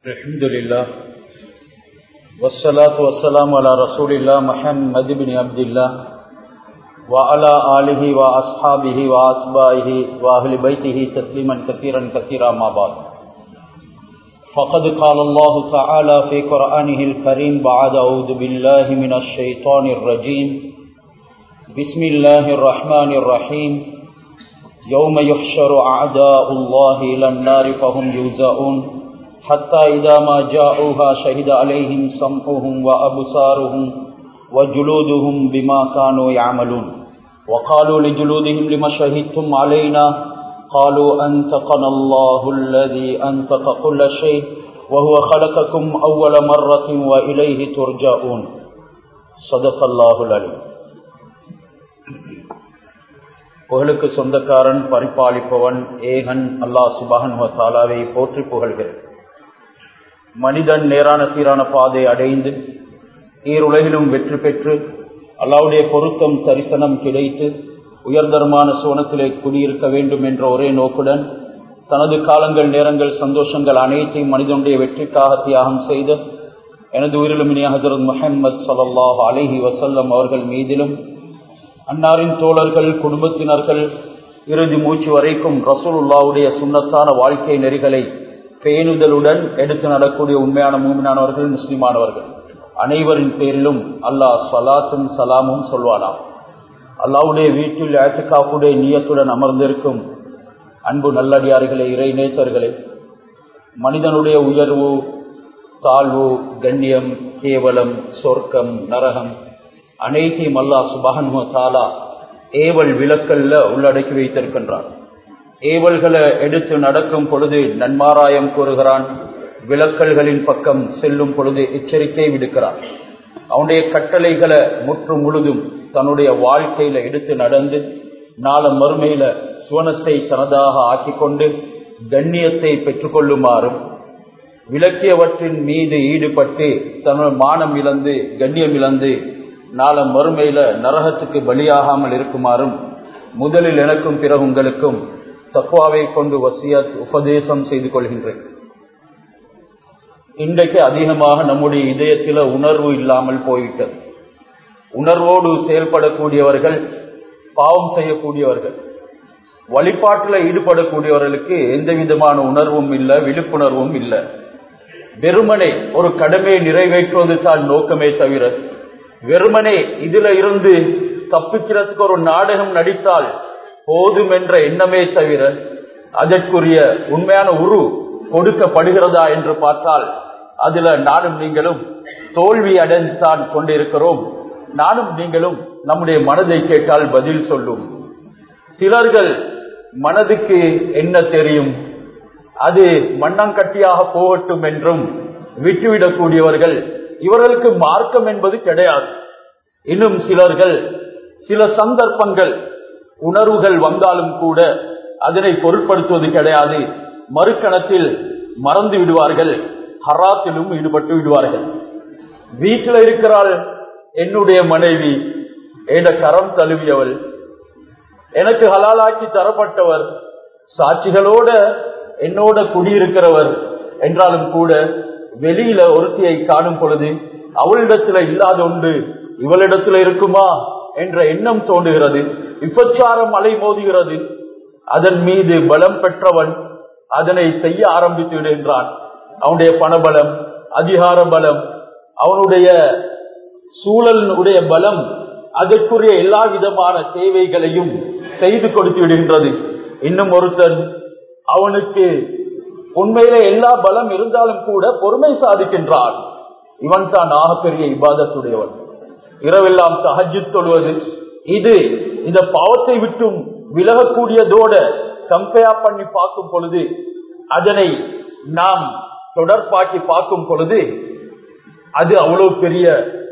الحمد لله والصلاة والسلام على رسول الله محمد بن عبد الله وعلى آله وأصحابه وأتباعه وأهل بيته تسليما كثيرا كثيرا ما بعد فقد قال الله تعالى في قرآنه الكريم بعد أعوذ بالله من الشيطان الرجيم بسم الله الرحمن الرحيم يوم يحشر أعداء الله إلى النار فهم يوزعون حتى إذا ما جاءوها شهد عليهم سمعهم وأبصارهم وجلودهم بما كانوا يعملون وقالوا لجلودهم لما شهدتم علينا قالوا أنتقنا الله الذي أنتق كل شيء وهو خلقكم أول مرة وإليه ترجعون صدق الله العليم புகழுக்கு சொந்தக்காரன் பரிபாலிப்பவன் ஏகன் அல்லாஹ் சுபஹன் தாலாவை போற்றி புகழ்கிறேன் மனிதன் நேரான சீரான பாதை அடைந்து ஈருலகிலும் வெற்றி பெற்று அல்லாவுடைய பொருத்தம் தரிசனம் கிடைத்து உயர்தரமான சோனத்திலே குடியிருக்க வேண்டும் என்ற ஒரே நோக்குடன் தனது காலங்கள் நேரங்கள் சந்தோஷங்கள் அனைத்தையும் மனிதனுடைய வெற்றிக்காக தியாகம் செய்த எனது உயிரிலுமினிய ஹசரத் முஹம்மது சல்லாஹ் அலஹி வசல்லம் அவர்கள் மீதிலும் அன்னாரின் தோழர்கள் குடும்பத்தினர்கள் இறுதி மூச்சு வரைக்கும் ரசூலுல்லாவுடைய சுண்ணத்தான வாழ்க்கை நெறிகளை பேணுதலுடன் எடுத்து நடக்கூடிய உண்மையான மூமினானவர்கள் முஸ்லிமானவர்கள் அனைவரின் பேரிலும் அல்லாஹ் சலாத்தும் சலாமும் சொல்வானாம் அல்லாவுடைய வீட்டில் ஆட்டுக்காப்புடைய நீயத்துடன் அமர்ந்திருக்கும் அன்பு நல்லடியார்களே இறை நேசர்களே மனிதனுடைய உயர்வு தாழ்வு கண்ணியம் கேவலம் சொர்க்கம் நரகம் அனைத்தையும் அல்லாஹ் சுபஹன் தாலா ஏவல் விளக்கல்ல உள்ளடக்கி வைத்திருக்கின்றான் ஏவல்களை எடுத்து நடக்கும் பொழுது நன்மாராயம் கூறுகிறான் விளக்கல்களின் பக்கம் செல்லும் பொழுது எச்சரிக்கை விடுக்கிறான் அவனுடைய கட்டளைகளை முற்று முழுதும் தன்னுடைய வாழ்க்கையில எடுத்து நடந்து நாள மறுமையில சுவனத்தை தனதாக ஆக்கிக்கொண்டு கண்ணியத்தை பெற்றுக்கொள்ளுமாறும் விளக்கியவற்றின் மீது ஈடுபட்டு தன்னுடைய மானம் இழந்து கண்ணியம் இழந்து நாள மறுமையில நரகத்துக்கு பலியாகாமல் இருக்குமாறும் முதலில் எனக்கும் பிறகு உங்களுக்கும் தக்குவாவை கொண்டு வசியத் உபதேசம் செய்து கொள்கின்றேன் இன்றைக்கு அதிகமாக நம்முடைய இதயத்தில உணர்வு இல்லாமல் போய்விட்டது உணர்வோடு செயல்படக்கூடியவர்கள் பாவம் செய்யக்கூடியவர்கள் வழிபாட்டில் ஈடுபடக்கூடியவர்களுக்கு எந்த விதமான உணர்வும் இல்லை விழிப்புணர்வும் இல்லை வெறுமனே ஒரு கடமையை நிறைவேற்றுவது தான் நோக்கமே தவிர வெறுமனே இதுல இருந்து தப்பிக்கிறதுக்கு ஒரு நாடகம் நடித்தால் போதும் என்ற எண்ணமே தவிர அதற்குரிய உண்மையான உரு கொடுக்கப்படுகிறதா என்று பார்த்தால் அதுல நானும் நீங்களும் தோல்வி அடைந்தான் கொண்டிருக்கிறோம் நானும் நீங்களும் நம்முடைய மனதை கேட்டால் பதில் சொல்லும் சிலர்கள் மனதுக்கு என்ன தெரியும் அது மண்ணங்கட்டியாக போகட்டும் என்றும் விட்டுவிடக்கூடியவர்கள் இவர்களுக்கு மார்க்கம் என்பது கிடையாது இன்னும் சிலர்கள் சில சந்தர்ப்பங்கள் உணர்வுகள் வந்தாலும் கூட அதனை பொருட்படுத்துவது கிடையாது மறுக்கணத்தில் மறந்து விடுவார்கள் ஹராத்திலும் ஈடுபட்டு விடுவார்கள் வீட்டில் இருக்கிறாள் என்னுடைய மனைவி என கரம் தழுவியவள் எனக்கு ஹலாலாக்கி தரப்பட்டவர் சாட்சிகளோட என்னோட குடியிருக்கிறவர் என்றாலும் கூட வெளியில ஒருத்தியை காணும் பொழுது அவளிடத்துல இல்லாத ஒன்று இவளிடத்துல இருக்குமா என்ற எண்ணம் தோன்றுகிறது விபச்சாரம் அலை மோதுகிறது அதன் மீது பலம் பெற்றவன் அதனை செய்ய ஆரம்பித்து விடுகின்றான் அவனுடைய பணபலம் அதிகார பலம் அவனுடைய சூழலுடைய பலம் அதற்குரிய எல்லா விதமான சேவைகளையும் செய்து கொடுத்து விடுகின்றது இன்னும் ஒருத்தன் அவனுக்கு உண்மையில எல்லா பலம் இருந்தாலும் கூட பொறுமை சாதிக்கின்றான் இவன் தான் ஆகப்பெரிய இபாதத்துடையவன் இரவெல்லாம் தஹஜி தொழுவது இது இந்த பாவத்தை விட்டும் விலகக்கூடியதோட கம்பேர் பண்ணி பார்க்கும் பொழுது அதனை நாம் தொடர்பாக்கி பார்க்கும் பொழுது அது அவ்வளவு பெரிய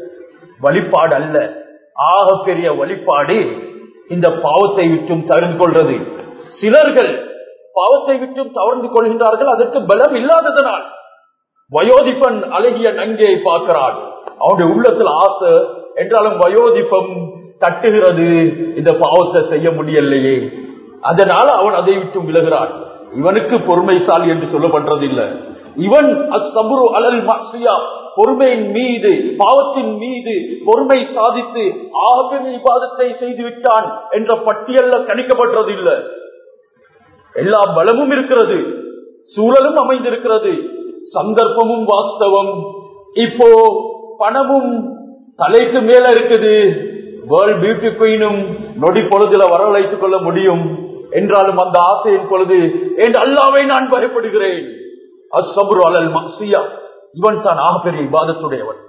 வழிபாடு அல்ல ஆக பெரிய வழிபாடு இந்த பாவத்தை விட்டும் தவிர்த்து கொள்றது சிலர்கள் பாவத்தை விட்டும் தவழ்ந்து கொள்கின்றார்கள் அதற்கு பலம் இல்லாததனால் வயோதிப்பன் அழகிய நங்கையை பார்க்கிறான் அவனுடைய உள்ளத்தில் ஆசை என்றாலும் வயோதிப்பம் தட்டுகிறது இந்த பாவத்தை செய்ய முடியலையே அதனால அவன் அதை விட்டும் விலகிறான் இவனுக்கு பொறுமைசாலி என்று சொல்லப்படுறதில்லை இவன் அஸ்தபுரு அலல் மசியா பொறுமையின் மீது பாவத்தின் மீது பொறுமை சாதித்து ஆகப்பெரிய விவாதத்தை செய்து விட்டான் என்ற பட்டியல்ல கணிக்கப்பட்டதில்லை எல்லா பலமும் இருக்கிறது சூழலும் அமைந்திருக்கிறது சந்தர்ப்பமும் வாஸ்தவம் இப்போ பணமும் தலைக்கு மேல இருக்குது வேர்ல்ட் பியூட்டி குயினும் நொடி பொழுதுல வரவழைத்துக் கொள்ள முடியும் என்றாலும் அந்த ஆசையின் பொழுது என்று அல்லாவை நான் பயப்படுகிறேன் அசபுரு அலல் மக்சியா இவன் தான் ஆகப்பெரிய இபாதத்துடையவன்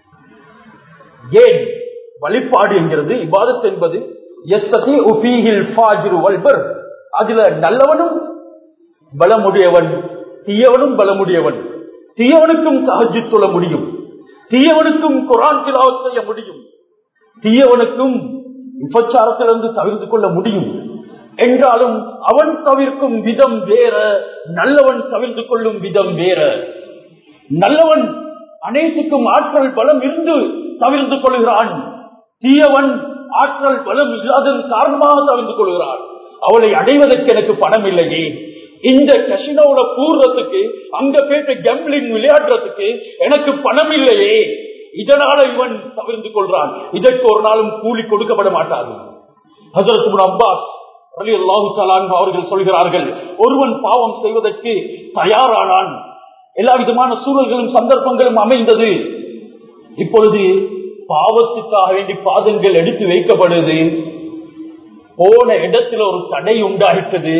ஏன் வழிபாடு என்கிறது இபாதத் என்பது எஸ்தகி உபீஹில் ஃபாஜிரு வல்பர் அதுல நல்லவனும் பலமுடையவன் தீயவனும் பலமுடையவன் தீயவனுக்கும் சஹஜி தொழ முடியும் தீயவனுக்கும் குரான் திலாவத் செய்ய முடியும் தீயவனுக்கும் விபச்சாரத்திலிருந்து தவிர்த்து கொள்ள முடியும் என்றாலும் அவன் தவிர்க்கும் விதம் வேற நல்லவன் தவிர்த்து கொள்ளும் விதம் வேற நல்லவன் அனைத்துக்கும் ஆற்றல் பலம் இருந்து தவிர்த்து கொள்கிறான் தீயவன் ஆற்றல் பலம் இல்லாததன் காரணமாக தவிர்த்து கொள்கிறான் அவளை அடைவதற்கு எனக்கு பணம் இல்லையே இந்த கசினோட கூறுறதுக்கு அங்க போயிட்டு கேம்பிளிங் விளையாடுறதுக்கு எனக்கு பணம் இல்லையே இதனால இவன் தவிர்த்து கொள்றான் இதற்கு ஒரு நாளும் கூலி கொடுக்கப்பட மாட்டாது ஹசரத் அப்பாஸ் அலி அல்லாஹு அவர்கள் சொல்கிறார்கள் ஒருவன் பாவம் செய்வதற்கு தயாரானான் எல்லா விதமான சூழல்களும் சந்தர்ப்பங்களும் அமைந்தது இப்பொழுது பாவத்துக்காக வேண்டி பாதங்கள் எடுத்து வைக்கப்படுது போன இடத்துல ஒரு தடை உண்டாயிட்டது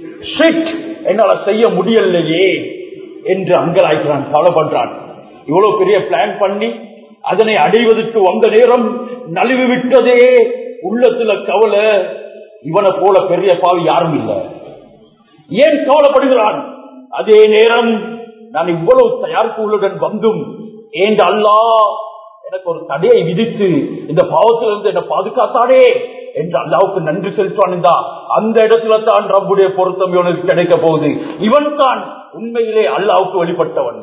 என்னால செய்ய முடியலையே என்று அங்கலாய்க்கிறான் கவலைப்படுறான் இவ்வளவு பெரிய பிளான் பண்ணி அதனை அடைவதற்கு வந்த நேரம் நழுவி விட்டதே உள்ளத்துல கவலை இவனை போல பெரிய பாவி யாரும் இல்லை ஏன் கவலைப்படுகிறான் அதே நேரம் நான் இவ்வளவு தயாரிப்புகளுடன் வந்தும் ஏன் அல்லா எனக்கு ஒரு தடையை விதித்து இந்த பாவத்திலிருந்து என்னை பாதுகாத்தானே என்று அல்லாவுக்கு நன்றி செலுத்துவான் அந்த இடத்துல தான் ரப்புடைய பொருத்தம் இவனுக்கு கிடைக்க போகுது இவன் தான் உண்மையிலே அல்லாவுக்கு வெளிப்பட்டவன்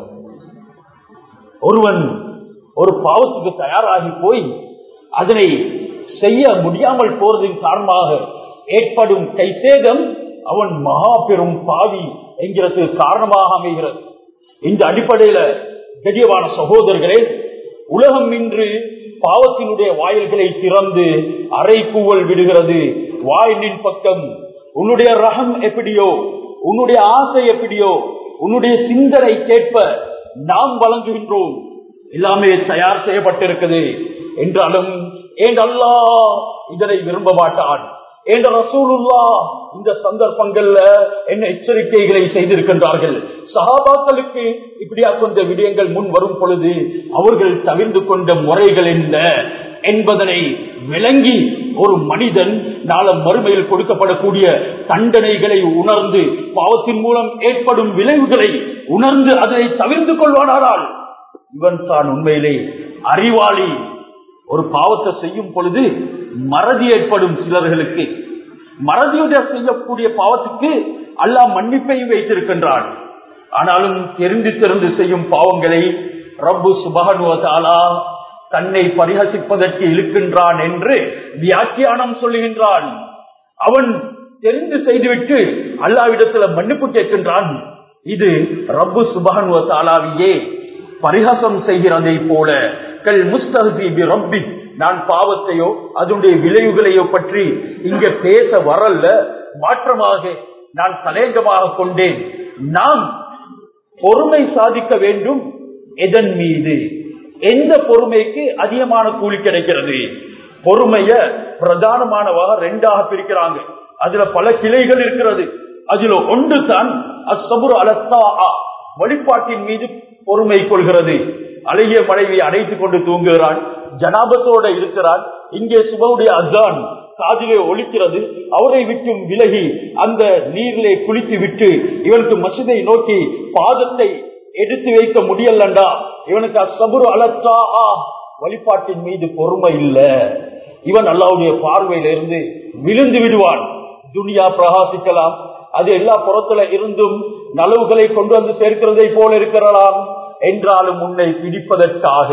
ஒருவன் ஒரு பாவத்துக்கு தயாராகி போய் அதனை செய்ய முடியாமல் போறதின் காரணமாக ஏற்படும் கைசேதம் அவன் மகா பெரும் பாவி என்கிறதுக்கு காரணமாக அமைகிறது இந்த அடிப்படையில பெரியவான சகோதரர்களே உலகம் இன்று பாவத்தினுடைய வாயில்களை திறந்து அரை கூவல் விடுகிறது வாயிலின் பக்கம் உன்னுடைய ரகம் எப்படியோ உன்னுடைய ஆசை எப்படியோ உன்னுடைய சிந்தனை கேட்ப நாம் வழங்குகின்றோம் எல்லாமே தயார் செய்யப்பட்டிருக்குது என்றாலும் ஏன் அல்லா இதனை விரும்ப மாட்டான் என்ற ரசூலுல்லா இந்த சந்தர்ப்பங்கள்ல என்ன எச்சரிக்கைகளை செய்திருக்கின்றார்கள் சகாபாக்களுக்கு இப்படியா கொண்ட விடயங்கள் முன் வரும் பொழுது அவர்கள் தவிர்த்து கொண்ட முறைகள் என்ன என்பதனை விளங்கி ஒரு மனிதன் நாள மறுமையில் கொடுக்கப்படக்கூடிய தண்டனைகளை உணர்ந்து பாவத்தின் மூலம் ஏற்படும் விளைவுகளை உணர்ந்து அதனை தவிர்த்து கொள்வானால் இவன் தான் உண்மையிலே அறிவாளி ஒரு பாவத்தை செய்யும் பொழுது மறதி ஏற்படும் சிலர்களுக்கு மறதியுடைய செய்யக்கூடிய பாவத்துக்கு அல்லாஹ் மன்னிப்பையும் வைத்திருக்கின்றான் ஆனாலும் தெரிந்து தெரிந்து செய்யும் பாவங்களை ரப்பு சுபகனுவதாலா தன்னை பரிகசிப்பதற்கு இழுக்கின்றான் என்று வியாக்கியானம் சொல்லுகின்றான் அவன் தெரிந்து செய்துவிட்டு அல்லாவிடத்துல மன்னிப்பு கேட்கின்றான் இது ரப்பு சுபகனுவத்தாலாவையே பரிகாசம் செய்கிறதை போல கல் முஸ்தகி ரப்பி நான் பாவத்தையோ அதனுடைய விளைவுகளையோ பற்றி இங்க பேச வரல மாற்றமாக நான் தலையங்கமாக கொண்டேன் நாம் பொறுமை சாதிக்க வேண்டும் எதன் மீது எந்த பொறுமைக்கு அதிகமான கூலி கிடைக்கிறது பொறுமைய பிரதானமானவாக ரெண்டாக பிரிக்கிறாங்க அதுல பல கிளைகள் இருக்கிறது அதுல ஒன்று தான் அசபுர் அலத்தா வழிபாட்டின் மீது பொறுமை கொள்கிறது அழகிய மனைவி அணைத்துக் கொண்டு தூங்குகிறான் ஜனாபத்தோட இருக்கிறான் இங்கே சுபவுடைய அசான் காதிலே ஒழிக்கிறது அவரை விட்டும் விலகி அந்த நீரிலே குளித்து விட்டு இவனுக்கு மசிதை நோக்கி பாதத்தை எடுத்து வைக்க முடியலண்டா இவனுக்கு அசபுரு அலத்தா வழிபாட்டின் மீது பொறுமை இல்ல இவன் அல்லாவுடைய பார்வையில இருந்து விழுந்து விடுவான் துனியா பிரகாசிக்கலாம் அது எல்லா புறத்துல இருந்தும் நலவுகளை கொண்டு வந்து சேர்க்கிறதை போல இருக்கிறலாம் என்றாலும் உன்னை பிடிப்பதற்காக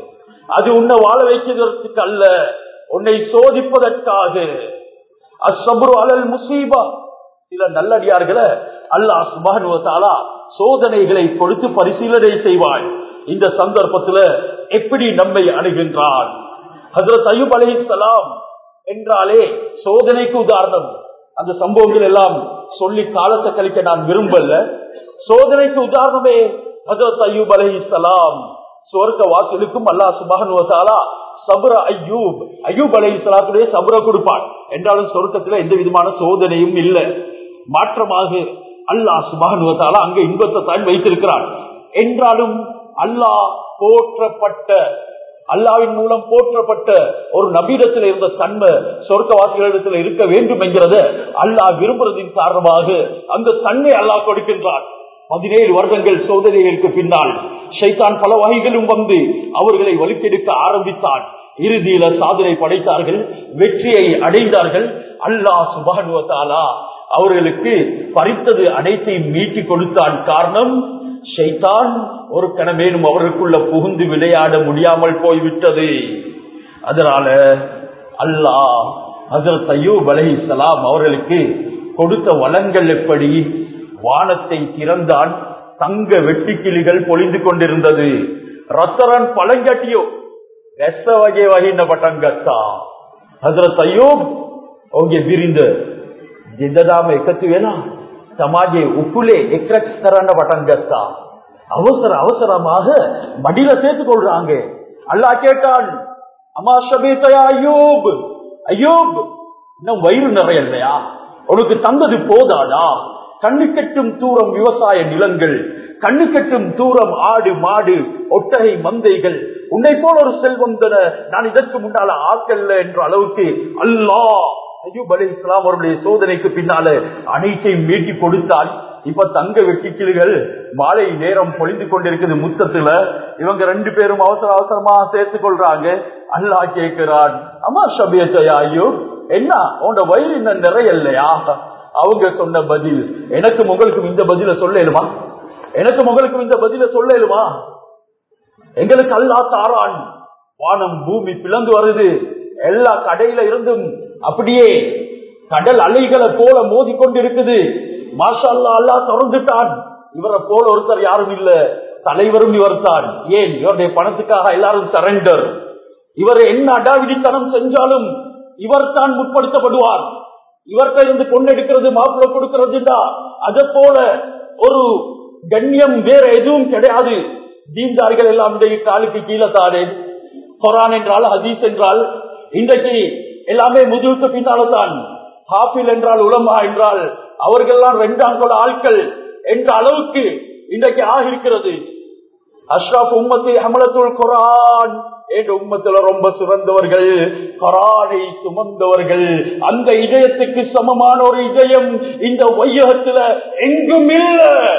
அது உன்னை வாழ வைக்கிறதுக்கு அல்ல உன்னை சோதிப்பதற்காக அசபுரு அலல் முசீபா சில நல்லடியார்களை அல்லாஹ் சுபானுவத்தாலா சோதனைகளை கொடுத்து பரிசீலனை செய்வாள் இந்த சந்தர்ப்பத்துல எப்படி நம்மை அணுகின்றான் ஹசரத் அய்யூப் அலைஹிஸ்ஸலாம் என்றாலே சோதனைக்கு உதாரணம் அந்த சம்பவங்கள் எல்லாம் சொல்லி காலத்தை கழிக்க நான் விரும்பல சோதனைக்கு உதாரணமே ஹசரத் அய்யூப் அலைஹிஸ்ஸலாம் சொர்க்க வாசலுக்கும் அல்லாஹ் சுபானுவத்தாலா சபுர ஐயூப் ஐயூப் அலை சலாத்துடைய சபுர கொடுப்பான் என்றாலும் சொர்க்கத்துல எந்த விதமான சோதனையும் இல்லை மாற்றமாக அல்லாஹ் சுபானுவத்தாலா அங்க இன்பத்தை தான் வைத்திருக்கிறான் என்றாலும் அல்லாஹ் போற்றப்பட்ட அல்லாவின் மூலம் போற்றப்பட்ட ஒரு நபீடத்தில் இருந்த தன்மை சொர்க்கவாசிகளிடத்தில் இருக்க வேண்டும் என்கிறத அல்லாஹ் விரும்புறதின் காரணமாக அந்த தன்மை அல்லாஹ் கொடுக்கின்றான் பதினேழு வருடங்கள் சோதனைகளுக்கு பின்னால் ஷைத்தான் பல வகைகளும் வந்து அவர்களை வலிக்கெடுக்க ஆரம்பித்தான் இறுதியில சாதனை படைத்தார்கள் வெற்றியை அடைந்தார்கள் அல்லாஹ் சுபானுவத்தாலா அவர்களுக்கு பறித்தது அனைத்தையும் மீட்டி கொடுத்தான் காரணம் ஷைத்தான் ஒரு கணமேனும் அவர்களுக்குள்ள புகுந்து விளையாட முடியாமல் போய்விட்டது அதனால அல்லாஹ் ஹசரத் அய்யூப் அலைஹிஸ்ஸலாம் அவர்களுக்கு கொடுத்த வளங்கள் எப்படி வானத்தை திறந்தான் தங்க வெட்டுக்கிளிகள் பொழிந்து கொண்டிருந்தது ரத்தரன் பழங்கட்டியோ வெச வகை வகின பட்டங்கத்தா ஹசரத் அய்யூப் ಹೋಗಿ ಬಿರಿಂದ ಜಿದ್ದದಾಮ ಎಕತ್ತುವೇನ ಸಮಾಜೆ ಉಕ್ಕುಲೆ ಎಕ್ರಕ್ಷರನ್ನ பட்டங்கத்தா அவசர அவசரமாக மடியில சேர்த்துக் கொள்றாங்க அல்லாஹ் கேட்டான் அம்மா ஷபீத்தயா ஐயூப் ஐயூப் இன்னும் வயிறு நிறைய இல்லையா உனக்கு தந்தது போதாதா கண்ணு கட்டும் தூரம் விவசாய நிலங்கள் கண்ணு கட்டும் தூரம் ஆடு மாடு ஒட்டகை மந்தைகள் உன்னை போல ஒரு செல்வம் தன நான் இதற்கு முன்னால ஆக்கல்ல என்ற அளவுக்கு அல்லாஹ் ஐயூப் அலி இஸ்லாம் அவருடைய சோதனைக்கு பின்னால அனைத்தையும் மீட்டி கொடுத்தால் இப்ப தங்க வெட்டிக்கிளிகள் மாலை நேரம் பொழிந்து கொண்டிருக்குது முத்தத்துல இவங்க ரெண்டு பேரும் அவசர அவசரமா சேர்த்துக் கொள்றாங்க அல்லாஹ் கேட்கிறான் அம்மா ஷபியத்தையா ஐயோ என்ன உன்னோட வயிறு இன்னும் நிறைய இல்லையா அவங்க சொன்ன பதில் எனக்கும் உங்களுக்கும் இந்த பதில சொல்லலுமா எனக்கும் உங்களுக்கும் இந்த பதில சொல்லலுமா எங்களுக்கு அல்லா தாரான் வானம் பூமி பிளந்து வருது எல்லா கடையில இருந்தும் அப்படியே கடல் அலைகளை போல மோதி கொண்டிருக்குது மாஷா அல்லா அல்லா திறந்துட்டான் இவரை போல ஒருத்தர் யாரும் இல்ல தலைவரும் இவர் தான் ஏன் இவருடைய பணத்துக்காக எல்லாரும் சரண்டர் இவர் என்ன அடாவிடித்தனம் செஞ்சாலும் இவர் தான் முற்படுத்தப்படுவார் இவர்கிட்ட இருந்து பொண்ணெடுக்கிறது மாப்பிள்ளை கொடுக்கிறதுடா அதை போல ஒரு கண்ணியம் வேற எதுவும் கிடையாது தீன்தார்கள் எல்லாம் இன்றைக்கு காலுக்கு கீழே தானே கொரான் என்றால் ஹதீஸ் என்றால் இன்றைக்கு எல்லாமே முதுகுக்கு பின்னால தான் ஹாஃபில் என்றால் உலமா என்றால் அவர்கள்லாம் ரெண்டாம் கொல ஆட்கள் என்ற அளவுக்கு இன்றைக்கு ஆகிருக்கிறது அஷ்ராப் உம்மத்தை அமலத்துள் குரான் என்ற உம்மத்துல ரொம்ப சிறந்தவர்கள் கரானை சுமந்தவர்கள் அந்த இதயத்துக்கு சமமான ஒரு இதயம் இந்த வையகத்துல எங்கும் இல்ல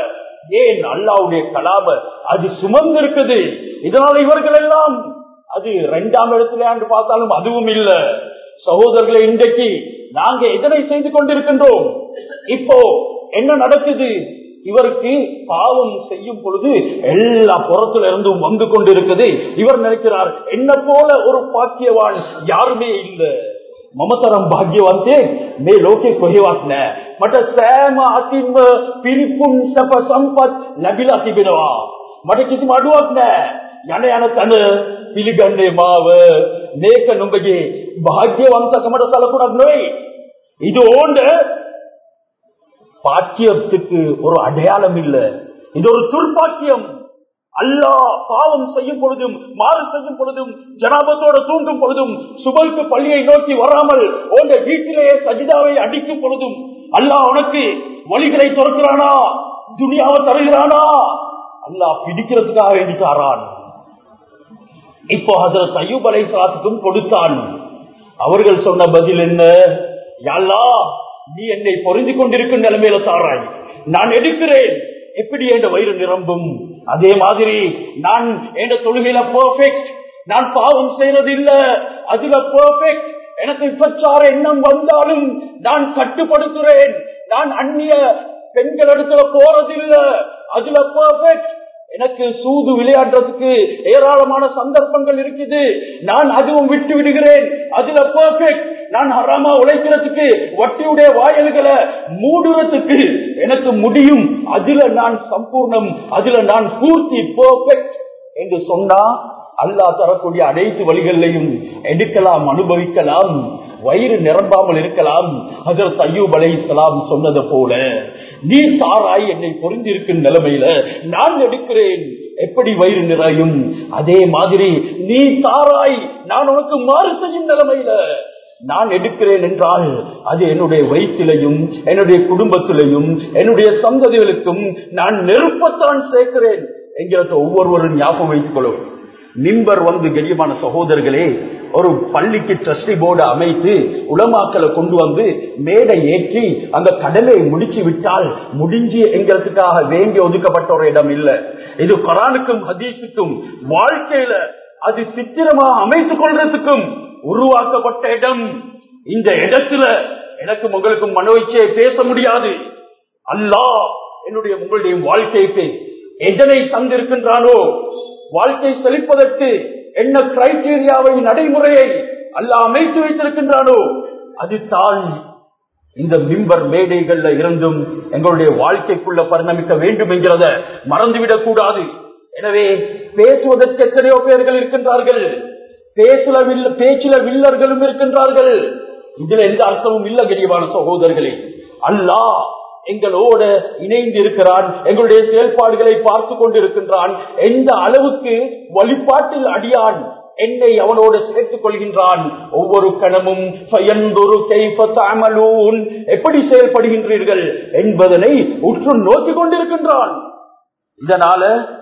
ஏன் அல்லாவுடைய கலாம அது சுமந்து இருக்குது இதனால இவர்கள் எல்லாம் அது இரண்டாம் இடத்துல ஆண்டு பார்த்தாலும் அதுவும் இல்ல சகோதரர்களை இன்றைக்கு நாங்க எதனை செய்து கொண்டிருக்கின்றோம் இப்போ என்ன நடக்குது இவருக்கு பாவம் செய்யும் பொழுது எல்லா புறத்துல இருந்தும் வந்து கொண்டிருக்குது இவர் நினைக்கிறார் என்ன போல ஒரு பாக்கியவான் யாருமே இல்லை මමතරම් භාග්‍යවන්තයෙක් මේ ලෝකේ කොහෙවත් නෑ. මට සෑම අතින්ම පිරිපුන් සැප සම්පත් ලැබිලා තිබෙනවා. මට කිසිම අඩුවක් නෑ. යන යන තන පිළිගන්නේ මාව. මේක නුඹගේ භාග්‍යවන්තකමට සලකුණක් නෙවෙයි. இது ஓண்ட பாக்கியத்துக்கு ஒரு அடையாளம் இல்ல இது ஒரு துர்பாக்கியம் அல்லாஹ் பாவம் செய்யும் பொழுதும் மாறு செய்யும் பொழுதும் ஜனாபத்தோட தூண்டும் பொழுதும் சுபலுக்கு பள்ளியை நோக்கி வராமல் உங்க வீட்டிலேயே சஜிதாவை அடிக்கும் பொழுதும் அல்லாஹ் உனக்கு வழிகளை திறக்கிறானா துணியாவை தருகிறானா அல்லாஹ் பிடிக்கிறதுக்காக வேண்டி தாரான் இப்போ ஹசரத் ஐயூப் அலை சலாத்துக்கும் கொடுத்தான் அவர்கள் சொன்ன பதில் என்ன யாழ்லா நீ என்னை பொருந்தி கொண்டிருக்கும் நிலைமையில தாராய் நான் எடுக்கிறேன் எப்படி என் வயிறு நிரம்பும் அதே மாதிரி நான் என் தொழுகையில பெர்ஃபெக்ட் நான் பாவம் செய்யறது இல்ல அதுல பெர்ஃபெக்ட் எனக்கு பிரச்சார எண்ணம் வந்தாலும் நான் கட்டுப்படுத்துறேன் நான் அந்நிய பெண்கள் இடத்துல போறதில்ல அதுல பெர்ஃபெக்ட் எனக்கு சூது விளையாடுறதுக்கு ஏராளமான சந்தர்ப்பங்கள் இருக்குது நான் அதுவும் விட்டு விடுகிறேன் அதுல பெர்ஃபெக்ட் நான் ஹராமா உழைக்கிறதுக்கு வட்டியுடைய வாயல்களை மூடுறதுக்கு எனக்கு முடியும் அதுல நான் சம்பூர்ணம் அதுல நான் பூர்த்தி பெர்ஃபெக்ட் என்று சொன்னா அல்லாஹ் தரக்கூடிய அனைத்து வழிகளையும் எடுக்கலாம் அனுபவிக்கலாம் வயிறு நிரம்பாமல் இருக்கலாம் அதற்கு ஐயூப் அலைஹிஸ்ஸலாம் சொன்னது போல நீ தாராய் என்னை பொருந்திருக்கும் நிலைமையில நான் எடுக்கிறேன் எப்படி வயிறு நிறையும் அதே மாதிரி நீ தாராய் நான் உனக்கு மாறு செய்யும் நிலைமையில நான் எடுக்கிறேன் என்றால் அது என்னுடைய வயிற்றிலையும் என்னுடைய குடும்பத்திலையும் என்னுடைய சந்ததிகளுக்கும் நான் நெருப்பத்தான் சேர்க்கிறேன் என்கிறத ஒவ்வொருவரும் ஞாபகம் வைத்துக் கொள்ளும் மிம்பர் வந்து கெடியமான சகோதரர்களே ஒரு பள்ளிக்கு ட்ரஸ்டி போர்டு அமைத்து உலமாக்களை கொண்டு வந்து மேடை ஏற்றி அந்த கடலை முடிச்சு விட்டால் முடிஞ்சு எங்கிறதுக்காக வேண்டி ஒதுக்கப்பட்ட ஒரு இடம் இல்ல இது குரானுக்கும் ஹதீஸுக்கும் வாழ்க்கையில அது சித்திரமாக அமைத்துக் கொள்றதுக்கும் உருவாக்கப்பட்ட இடம் இந்த இடத்துல எனக்கும் உங்களுக்கும் மனோச்சையை பேச முடியாது அல்லாஹ் என்னுடைய உங்களுடைய வாழ்க்கைக்கு எதனை தந்திருக்கின்றானோ வாழ்க்கை செழிப்பதற்கு என்ன கிரைட்டீரியாவை நடைமுறையை அல்ல அமைத்து வைத்திருக்கின்றானோ அது தான் இந்த மிம்பர் மேடைகள்ல இருந்தும் எங்களுடைய வாழ்க்கைக்குள்ள பரிணமிக்க வேண்டும் என்கிறத மறந்துவிடக் கூடாது எனவே பேசுவதற்கு எத்தனையோ பேர்கள் இருக்கின்றார்கள் பேசுல வில்ல பேச்சில வில்லர்களும் இருக்கின்றார்கள் இதுல எந்த அர்த்தமும் இல்ல கரியவான சகோதரர்களே அல்லாஹ் எங்களோட இணைந்து இருக்கிறான் எங்களுடைய செயல்பாடுகளை பார்த்து கொண்டிருக்கின்றான் எந்த அளவுக்கு வழிபாட்டில் அடியான் என்னை அவனோடு சேர்த்துக் கொள்கின்றான் ஒவ்வொரு கணமும் பயந்தொரு கைப்பத்தாமலூன் எப்படி செயல்படுகின்றீர்கள் என்பதனை உற்று நோக்கிக் கொண்டிருக்கின்றான் இதனால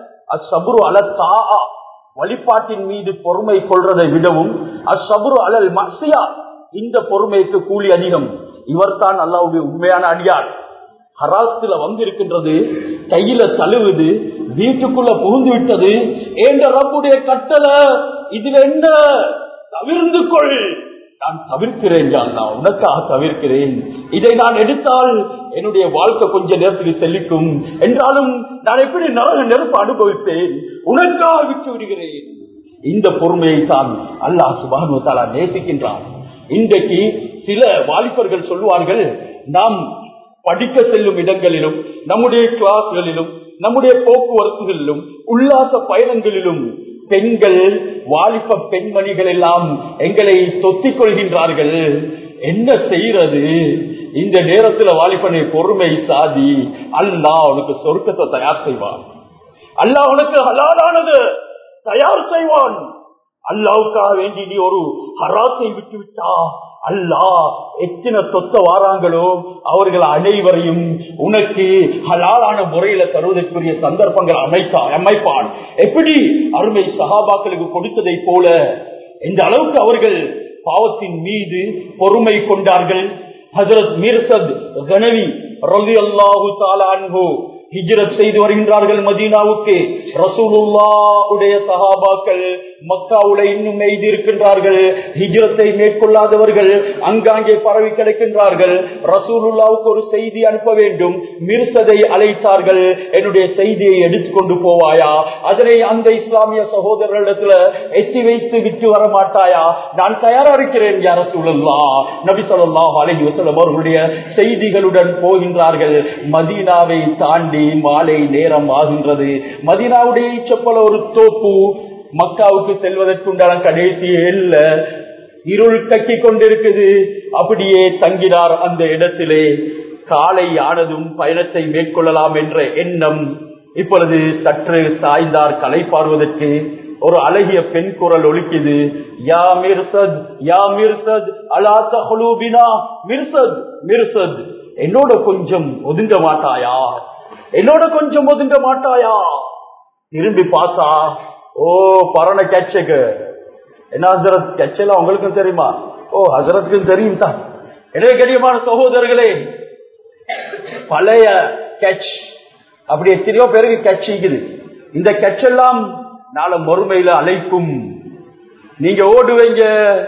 அசபுரு அலத்தா வழிபாட்டின் மீது பொறுமை கொள்றதை விடவும் அசபுரு அலல் மசியா இந்த பொறுமைக்கு கூலி அதிகம் இவர்தான் அல்லாவுடைய உண்மையான அடியார் ஹராத்துல வந்திருக்கின்றது கையில தழுவுது வீட்டுக்குள்ள புகுந்து விட்டது ஏண்ட ரப்புடைய கட்டளை இதுல என்ன தவிர்ந்து கொள் நான் தவிர்க்கிறேன் நான் உனக்காக தவிர்க்கிறேன் இதை நான் எடுத்தால் என்னுடைய வாழ்க்கை கொஞ்ச நேரத்துக்கு செல்லிக்கும் என்றாலும் நான் எப்படி நரக நெருப்பு அனுபவிப்பேன் உனக்காக விட்டு விடுகிறேன் இந்த பொறுமையை தான் அல்லாஹ் சுபானுவத்தாலா நேசிக்கின்றான் இன்றைக்கு சில வாலிபர்கள் சொல்லுவார்கள் நாம் படிக்க செல்லும் இடங்களிலும் நம்முடைய கிளாஸ்களிலும் நம்முடைய போக்குவரத்துகளிலும் உல்லாச பயணங்களிலும் பெண்கள் வாலிப பெண்மணிகள் எல்லாம் எங்களை தொத்திக் கொள்கின்றார்கள் என்ன செய்யறது இந்த நேரத்தில் வாலிபனை பொறுமை சாதி அல்லாஹ் உனக்கு சொர்க்கத்தை தயார் செய்வான் அல்லாஹ் உனக்கு ஹலாலானது தயார் செய்வான் அல்லாவுக்காக வேண்டி நீ ஒரு ஹராத்தை விட்டு விட்டா அல்லா எத்தனை சொத்த வாராங்களோ அவர்கள் அனைவரையும் உனக்கு ஹலாலான முறையில தருவதற்குரிய சந்தர்ப்பங்கள் அமைத்தா அமைப்பான் எப்படி அருமை சகாபாக்களுக்கு கொடுத்ததை போல இந்த அளவுக்கு அவர்கள் பாவத்தின் மீது பொறுமை கொண்டார்கள் ஹசரத் மீர்சத் கனவி ரவி அல்லாஹு தாலான்ஹோ ஹிஜ்ரத் செய்து வருகின்றார்கள் மதீனாவுக்கு ரசூலுல்லா உடைய சஹாபாக்கள் மக்காவுல இன்னும் எய்தி இருக்கின்றார்கள் ஹிஜ்ரத்தை மேற்கொள்ளாதவர்கள் அங்காங்கே பரவி கிடக்கின்றார்கள் ரசூலுல்லாவுக்கு ஒரு செய்தி அனுப்ப வேண்டும் மிர்சதை அழைத்தார்கள் என்னுடைய செய்தியை எடுத்துக்கொண்டு போவாயா அதனை அந்த இஸ்லாமிய சகோதரர்களிடத்துல எத்தி வைத்து விட்டு வர மாட்டாயா நான் தயாரா இருக்கிறேன் யார சூழல்லா நபி சொல்லாஹ் அலஹி வசலம் அவர்களுடைய செய்திகளுடன் போகின்றார்கள் மதீனாவை தாண்டி மாலை நேரம் ஆகின்றது மதீனாவுடைய செப்பல ஒரு தோப்பு மக்காவுக்கு செல்வதற்குண்டான கடைசி இல்ல இருள் கக்கி கொண்டிருக்குது அப்படியே தங்கினார் அந்த இடத்திலே காலை ஆனதும் பயணத்தை மேற்கொள்ளலாம் என்ற எண்ணம் இப்பொழுது சற்று சாய்ந்தார் கலை பார்வதற்கு ஒரு அழகிய பெண் குரல் ஒலிக்குது யா மிர்சத் யா மிர்சத் அலா தஹ்லூபினா மிர்சத் மிர்சத் என்னோட கொஞ்சம் ஒதுங்க மாட்டாயா என்னோட கொஞ்சம் ஒதுங்க மாட்டாயா திரும்பி பார்த்தா ஓ பரண கேட்சக்கு என்ன ஹசரத் கேட்சலாம் உங்களுக்கும் தெரியுமா ஓ ஹசரத்துக்கும் தெரியும் தான் எனவே கரியமான சகோதரர்களே பழைய கேட்ச் அப்படி எத்தனையோ பேருக்கு கேட்ச் இருக்குது இந்த கேட்ச் எல்லாம் நாளை மறுமையில அழைக்கும் நீங்க ஓடுவீங்க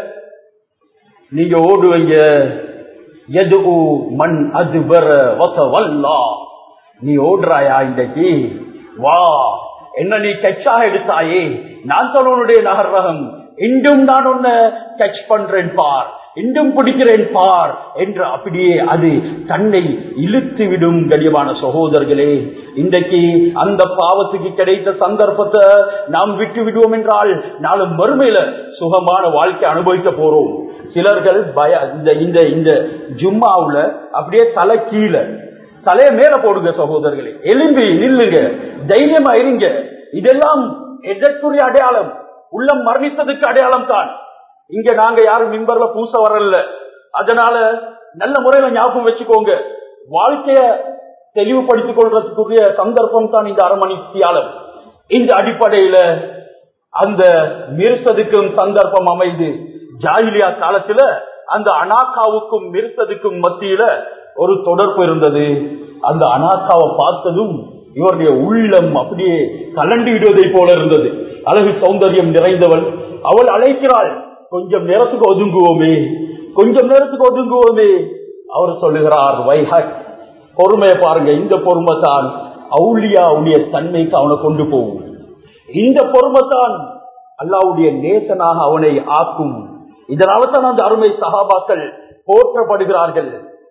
நீங்க ஓடுவீங்க எது மண் அது வல்லா நீ ஓடுறாயா இன்றைக்கு வா என்ன நீ கட்சாக எடுத்தாயே நான் தான் உன்னுடைய நகரகம் இன்றும் நான் உன்னை டச் பண்றேன் பார் இன்றும் பிடிக்கிறேன் பார் என்று அப்படியே அது தன்னை இழுத்து விடும் கடியமான சகோதரர்களே இன்றைக்கு அந்த பாவத்துக்கு கிடைத்த சந்தர்ப்பத்தை நாம் விட்டு விடுவோம் என்றால் நாளும் மறுமையில சுகமான வாழ்க்கை அனுபவிக்க போறோம் சிலர்கள் பய இந்த இந்த இந்த ஜும்மாவுல அப்படியே தலை கீழே தலைய மேல போடுங்க சகோதரர்களே எலும்பி நில்லுங்க தைரியமா இருங்க இதெல்லாம் எதற்குரிய அடையாளம் உள்ளம் மரணித்ததுக்கு அடையாளம் தான் இங்க நாங்க யாரும் மின்பர்ல பூச வரல அதனால நல்ல முறையில ஞாபகம் வச்சுக்கோங்க வாழ்க்கைய தெளிவுபடுத்திக் கொள்றதுக்குரிய சந்தர்ப்பம் தான் இந்த அரை மணி தியாலம் இந்த அடிப்படையில அந்த மிருசதுக்கும் சந்தர்ப்பம் அமைது ஜாகிலியா காலத்துல அந்த அனாக்காவுக்கும் மிருசதுக்கும் மத்தியில ஒரு தொடர்பு இருந்தது அந்த அனாக்காவை பார்த்ததும் இவருடைய உள்ளம் அப்படியே கலண்டு விடுவதை போல இருந்தது அழகு சௌந்தரியம் நிறைந்தவள் அவள் அழைக்கிறாள் கொஞ்சம் நேரத்துக்கு ஒதுங்குவோமே கொஞ்சம் நேரத்துக்கு ஒதுங்குவோமே அவர் சொல்லுகிறார் வைஹக் பொறுமையை பாருங்க இந்த பொறுமை தான் அவுளியாவுடைய தன்மைக்கு அவனை கொண்டு போகும் இந்த பொறுமை தான் அல்லாவுடைய நேசனாக அவனை ஆக்கும் இதனால தான் அந்த அருமை சகாபாக்கள் போற்றப்படுகிறார்கள்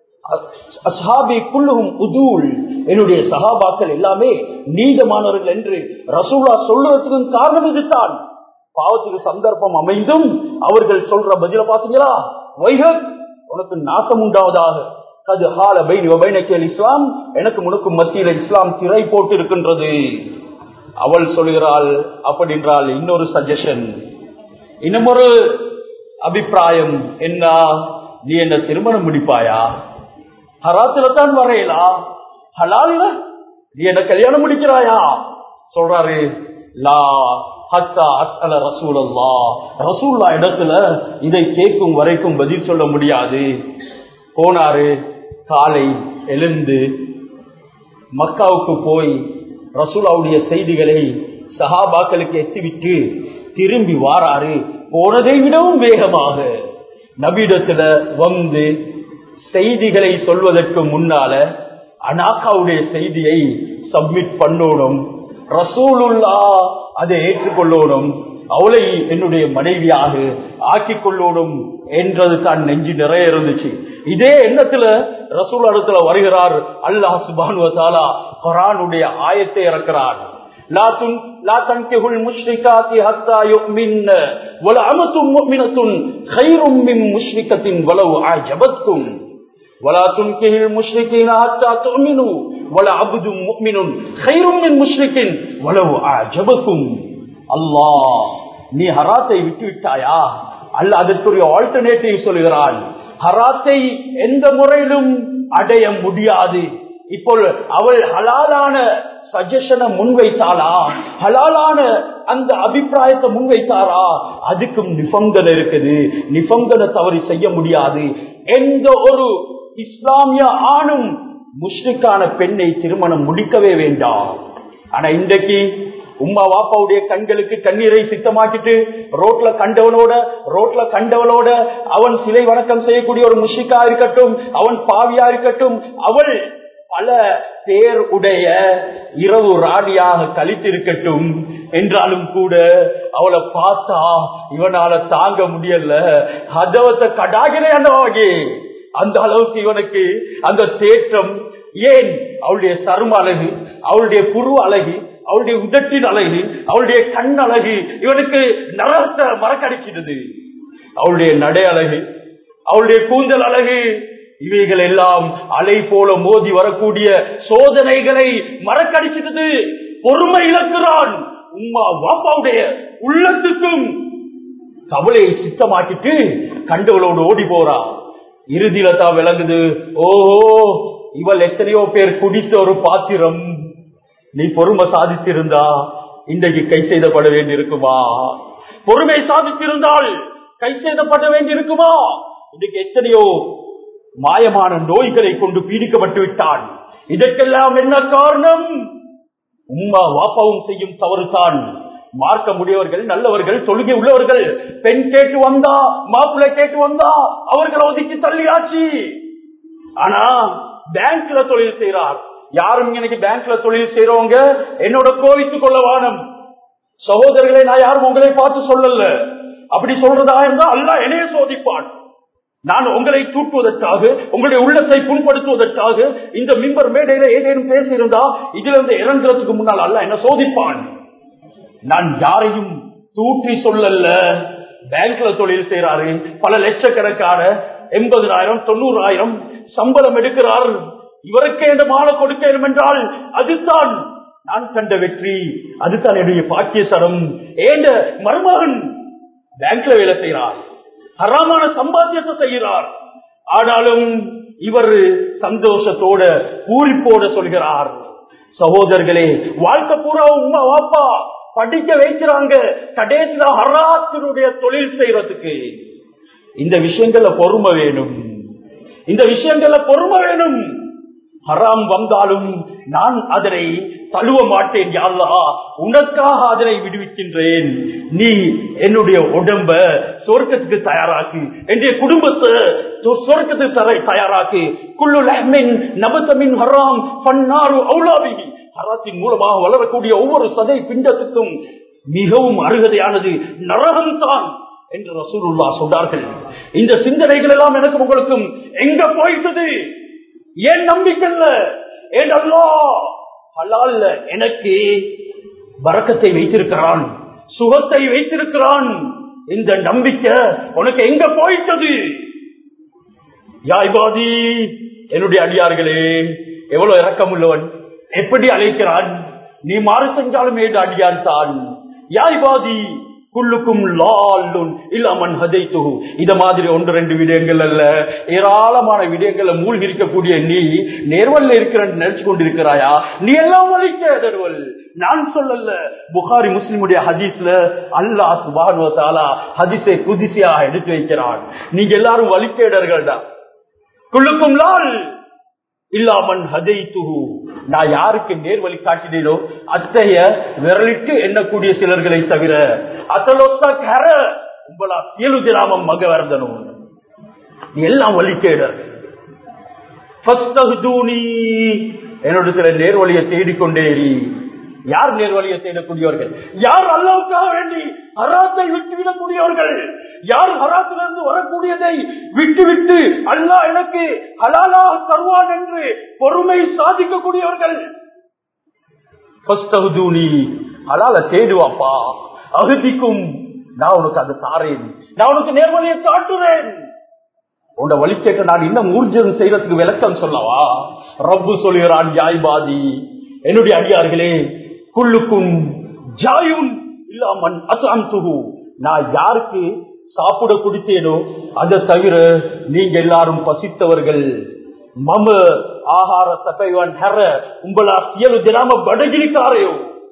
அஸ்ஹாபி குல்லுகும் உதூல் என்னுடைய சகாபாக்கள் எல்லாமே நீதமானவர்கள் என்று ரசூலா சொல்லுவதற்கும் காரணம் இதுதான் பாவத்துக்கு சந்தர்ப்பம் அமைந்தும் அவர்கள் சொல்ற பதில பாத்தீங்களா வைகத் உனக்கு நாசம் உண்டாவதாக கது ஹால பைன் பைனக்கேல் இஸ்லாம் எனக்கு முனுக்கு மத்தியில இஸ்லாம் திரை போட்டு இருக்கின்றது அவள் சொல்கிறாள் அப்படி என்றால் இன்னொரு சஜஷன் இன்னமொரு அபிப்பிராயம் என்ன நீ என்ன திருமணம் முடிப்பாயா ஹராத்துல தான் வரையலா ஹலால்ல நீ என்ன கல்யாணம் முடிக்கிறாயா சொல்றாரு லா ஹத்தா அஸ்அல ரசூலல்லா ரசூல்லா இடத்துல இதை கேட்கும் வரைக்கும் பதில் சொல்ல முடியாது போனாரு காலை எழுந்து மக்காவுக்கு போய் ரசூலாவுடைய செய்திகளை சஹாபாக்களுக்கு எத்திவிட்டு திரும்பி வாராரு போனதை விடவும் வேகமாக நபியிடத்துல வந்து செய்திகளை சொல்வதற்கு முன்னால அனாக்காவுடைய செய்தியை சப்மிட் பண்ணணும் ரசூலுல்லா அதை ஏற்றுக்கொள்ளணும் அவளை என்னுடைய மனைவியாக ஆக்கிக் கொள்ளணும் என்றது தான் நெஞ்சு நிறைய இருந்துச்சு இதே எண்ணத்துல ரசூல் இடத்துல வருகிறார் அல்லாஹ் சுபானுவத்தாலா குரானுடைய ஆயத்தை இறக்கிறார் لا تن لا تنكحوا المشركات حتى يؤمن ولا أمة مؤمنة خير من مشركة ولو أعجبتكم ولا تنكحوا المشركين حتى تؤمنوا ولا عبد مؤمن خير من مشرك ولو أعجبكم الله நீ ஹராத்தை விட்டு விட்டாயா அல்ல அதற்குரிய ஆல்டர்னேட்டிவ் சொல்கிறான் ஹராத்தை எந்த முறையிலும் அடைய முடியாது இப்போ அவள் ஹலாலான சஜஷனை முன்வைத்தாளா ஹலாலான அந்த அபிப்பிராயத்தை முன்வைத்தாரா அதுக்கும் நிபந்தனை இருக்குது நிபந்தனை தவறு செய்ய முடியாது எந்த ஒரு இஸ்லாமிய ஆணும் முஸ்லிக்கான பெண்ணை திருமணம் முடிக்கவே வேண்டாம் ஆனா இன்றைக்கு உம்மா வாப்பாவுடைய கண்களுக்கு கண்ணீரை சித்தமாக்கிட்டு ரோட்ல கண்டவனோட ரோட்ல கண்டவளோட அவன் சிலை வணக்கம் செய்யக்கூடிய ஒரு முஷிக்கா இருக்கட்டும் அவன் பாவியா இருக்கட்டும் அவள் பல பேர் உடைய இரவு ராணியாக கழித்திருக்கட்டும் என்றாலும் கூட அவளை பார்த்தா இவனால தாங்க முடியல அதவத்தை கடாகிறே அந்த அளவுக்கு இவனுக்கு அந்த தேற்றம் ஏன் அவளுடைய சரும அழகு அவளுடைய புரு அழகு அவளுடைய உதட்டின் அழகு அவளுடைய கண் அழகு இவனுக்கு நரத்தை மறக்கடிச்சிடுது அவளுடைய நடை அழகு அவளுடைய கூந்தல் அழகு இவைகள் எல்லாம் அலை போல மோதி வரக்கூடிய சோதனைகளை மறக்கடிச்சிட்டது பொறுமை இழக்கிறான் உம்மா வாப்பாவுடைய உள்ளத்துக்கும் கவலையை சித்தமாக்கிட்டு கண்டவளோடு ஓடி போறா இறுதியில தான் விளங்குது ஓஹோ இவள் எத்தனையோ பேர் குடித்த ஒரு பாத்திரம் நீ பொறுமை சாதித்திருந்தா இன்றைக்கு கை செய்தப்பட வேண்டியிருக்குமா பொறுமை சாதித்திருந்தால் கை செய்தப்பட வேண்டியிருக்குமா இன்றைக்கு எத்தனையோ மாயமான நோய்களை கொண்டு பீடிக்கப்பட்டு விட்டான் இதற்கெல்லாம் என்ன காரணம் உம்மா வாப்பாவும் செய்யும் தவறுதான் மார்க்க முடியவர்கள் நல்லவர்கள் தொழுகை உள்ளவர்கள் பெண் கேட்டு வந்தா மாப்பிள்ளை கேட்டு வந்தா அவர்களை ஒதுக்கி தள்ளியாச்சு ஆனா பேங்க்ல தொழில் செய்யறார் யாரும் இன்னைக்கு பேங்க்ல தொழில் செய்யறவங்க என்னோட கோவித்துக் கொள்ள வானம் சகோதரர்களை நான் யாரும் உங்களை பார்த்து சொல்லல அப்படி சொல்றதா இருந்தா அல்ல என்னைய சோதிப்பான் நான் உங்களை தூட்டுவதற்காக உங்களுடைய உள்ளத்தை புண்படுத்துவதற்காக இந்த மிம்பர் மேடையில ஏதேனும் பேசியிருந்தா இதுல இருந்து இறங்குறதுக்கு முன்னால் அல்ல என்ன சோதிப்பான் நான் யாரையும் தூற்றி சொல்லல பேங்க்ல தொழில் செய்யறாரு பல லட்சக்கணக்கான எண்பதாயிரம் தொண்ணூறாயிரம் சம்பளம் எடுக்கிறார் இவருக்கே இந்த மாலை கொடுக்கணும் என்றால் அதுதான் நான் கண்ட வெற்றி அதுதான் என்னுடைய பாக்கியசரம் ஏண்ட மருமகன் பேங்க்ல வேலை செய்கிறார் ஹராமான சம்பாத்தியத்தை செய்கிறார் ஆனாலும் இவர் சந்தோஷத்தோட பூரிப்போட சொல்கிறார் சகோதரர்களே வாழ்க்கை பூரா உமா வாப்பா படிக்க வைக்கிறாங்க கடைசியில ஹராத்தினுடைய தொழில் செய்யறதுக்கு இந்த விஷயங்கள்ல பொறுமை வேணும் இந்த விஷயங்கள்ல பொறுமை வேணும் ஹராம் வந்தாலும் நான் அதனை தழுவ மாட்டேன் யாழ்லா உனக்காக அதனை விடுவிக்கின்றேன் நீ என்னுடைய உடம்ப சொர்க்கத்துக்கு தயாராக்கு என்னுடைய குடும்பத்தை சொ- சொர்க்கத்துக்கு தர- தயாராக்கு குள்ளு லஹ்மின் நபத்தமின் ஹராம் பன்னாரு அவுலாவிகி ஹராத்தின் மூலமாக வளரக்கூடிய ஒவ்வொரு சதை பிண்டத்துக்கும் மிகவும் அருகதையானது நரகம்தான் என்று ரசூலுல்லா சொன்னார்கள் இந்த சிந்தனைகள் எல்லாம் எனக்கும் உங்களுக்கும் எங்க போயிட்டது ஏன் நம்பிக்கல்ல ஏன் அல்லா ஹலால்ல எனக்கு வரக்கத்தை வைத்திருக்கிறான் சுகத்தை வைத்திருக்கிறான் இந்த நம்பிக்கை உனக்கு எங்க போயிட்டது யாய்பாதி என்னுடைய அடியார்களே எவ்வளவு இரக்கமுள்ளவன் எப்படி அழைக்கிறான் நீ மாறு செஞ்சாலும் ஏது அடியான் தான் யாய்பாதி குள்ளுக்கும் லாலுன் இல்லாமன் ஹதைத்துஹு இத மாதிரி ஒன்று ரெண்டு விடயங்கள் அல்ல ஏராளமான விடயங்கள்ல மூழ்கி இருக்கக்கூடிய நீ நேர்வல்ல இருக்கிற நினைச்சு கொண்டிருக்கிறாயா நீ எல்லாம் வலிக்க தருவல் நான் சொல்லல புகாரி முஸ்லிமுடைய ஹதீஸ்ல அல்லாஹ் சுபானு தாலா ஹதீஸை குதிசியா எடுத்து வைக்கிறான் நீங்க எல்லாரும் வலிக்கேடர்கள்டா குள்ளுக்கும் லால் இல்லாமன் ஹதைத்துஹு நான் யாருக்கு நேர் வழி காட்டினேனோ அத்தைய விரலிட்டு எண்ணக்கூடிய சிலர்களை தவிர அசலோசா கர உங்களா தியலுதிராமம் மக வரதனும் எல்லாம் வழிகேடர் என்னோட சில நேர்வழியை தேடிக்கொண்டே இரு. யார் நேர்வழியை தேடக்கூடியவர்கள் யார் அல்லாவுக்காக வேண்டி ஹராத்தை விட்டுவிடக்கூடியவர்கள் யார் ஹராத்திலிருந்து வரக்கூடியதை விட்டுவிட்டு அல்லாஹ் எனக்கு ஹலாலாக தருவான் என்று பொறுமை சாதிக்கக்கூடியவர்கள் ஃபஸ்தஹ்தூனி. ஹலால தேடுவாப்பா அகதிக்கும் நான் உனக்கு அதை தாரேன் நான் உனக்கு நேர்வழியை காட்டுறேன் உன்னை வழி கேட்ட நான் இன்னும் ஊர்ஜம் செய்யறதுக்கு விளக்கம் சொல்லவா ரப்பு சொல்கிறான் ஜாய்பாதி என்னுடைய அடியார்களே குள்ளுக்கும் ஜாயுன் இல்லாமன் அசாந்துகு நான் யாருக்கு சாப்பிட குடித்தேனோ அதை தவிர நீங்க எல்லாரும் பசித்தவர்கள் மம ஆகார சபைவன் ஹெர உங்களா சியலு தினாம படகிலிக்காரையோ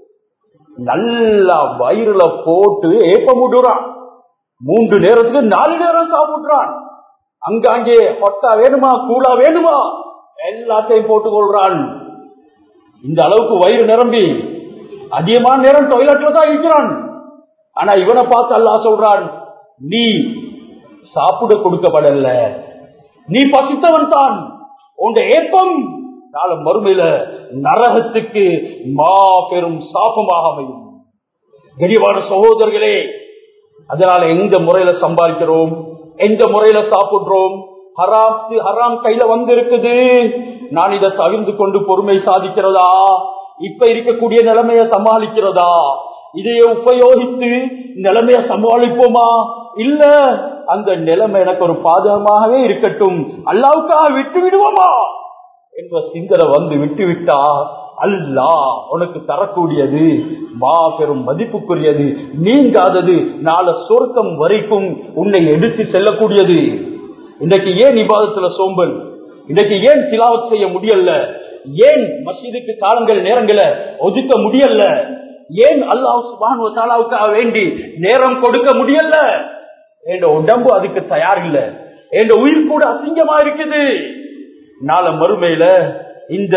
நல்லா வயிறுல போட்டு ஏப்பமுடுறான் மூன்று நேரத்துக்கு நாலு நேரம் சாப்பிடுறான் அங்காங்கே ஹொட்டா வேணுமா கூலா வேணுமா எல்லாத்தையும் போட்டுக் கொள்றான் இந்த அளவுக்கு வயிறு நிரம்பி அதிகமான நேரம் டொய்லெட்ல தான் இருக்கிறான் ஆனா இவனை பார்த்து அல்லாஹ் சொல்றான் நீ சாப்பிட கொடுக்கப்படல நீ பசித்தவன் தான் உங்க ஏப்பம் நாளை மறுமையில நரகத்துக்கு மாபெரும் சாபமாக அமையும் கரிவான சகோதரர்களே அதனால எந்த முறையில சம்பாதிக்கிறோம் எந்த முறையில சாப்பிடுறோம் ஹராத்து ஹராம் கையில வந்து இருக்குது நான் இதை தவிர்த்து கொண்டு பொறுமை சாதிக்கிறதா இப்ப இருக்கக்கூடிய நிலைமைய சமாளிக்கிறதா இதையே உபயோகித்து நிலைமைய சமாளிப்போமா இல்ல அந்த நிலைமை எனக்கு ஒரு பாதகமாகவே இருக்கட்டும் அல்லாவுக்காக விட்டு விடுவோமா என்ற சிந்தனை வந்து விட்டு விட்டா அல்லா உனக்கு தரக்கூடியது மாபெரும் மதிப்புக்குரியது நீங்காதது நாளை சொர்க்கம் வரைக்கும் உன்னை எடுத்து செல்லக்கூடியது இன்றைக்கு ஏன் இபாதத்துல சோம்பல் இன்றைக்கு ஏன் திலாவத் செய்ய முடியல ஏன் மசீதுக்கு காலங்கள் நேரங்களை ஒதுக்க முடியல ஏன் அல்லாஹ் சுபானு தாலாவுக்காக வேண்டி நேரம் கொடுக்க முடியல என் உடம்பு அதுக்கு தயார் இல்ல என் உயிர் கூட அசிங்கமா இருக்குது நாளை மறுமையில இந்த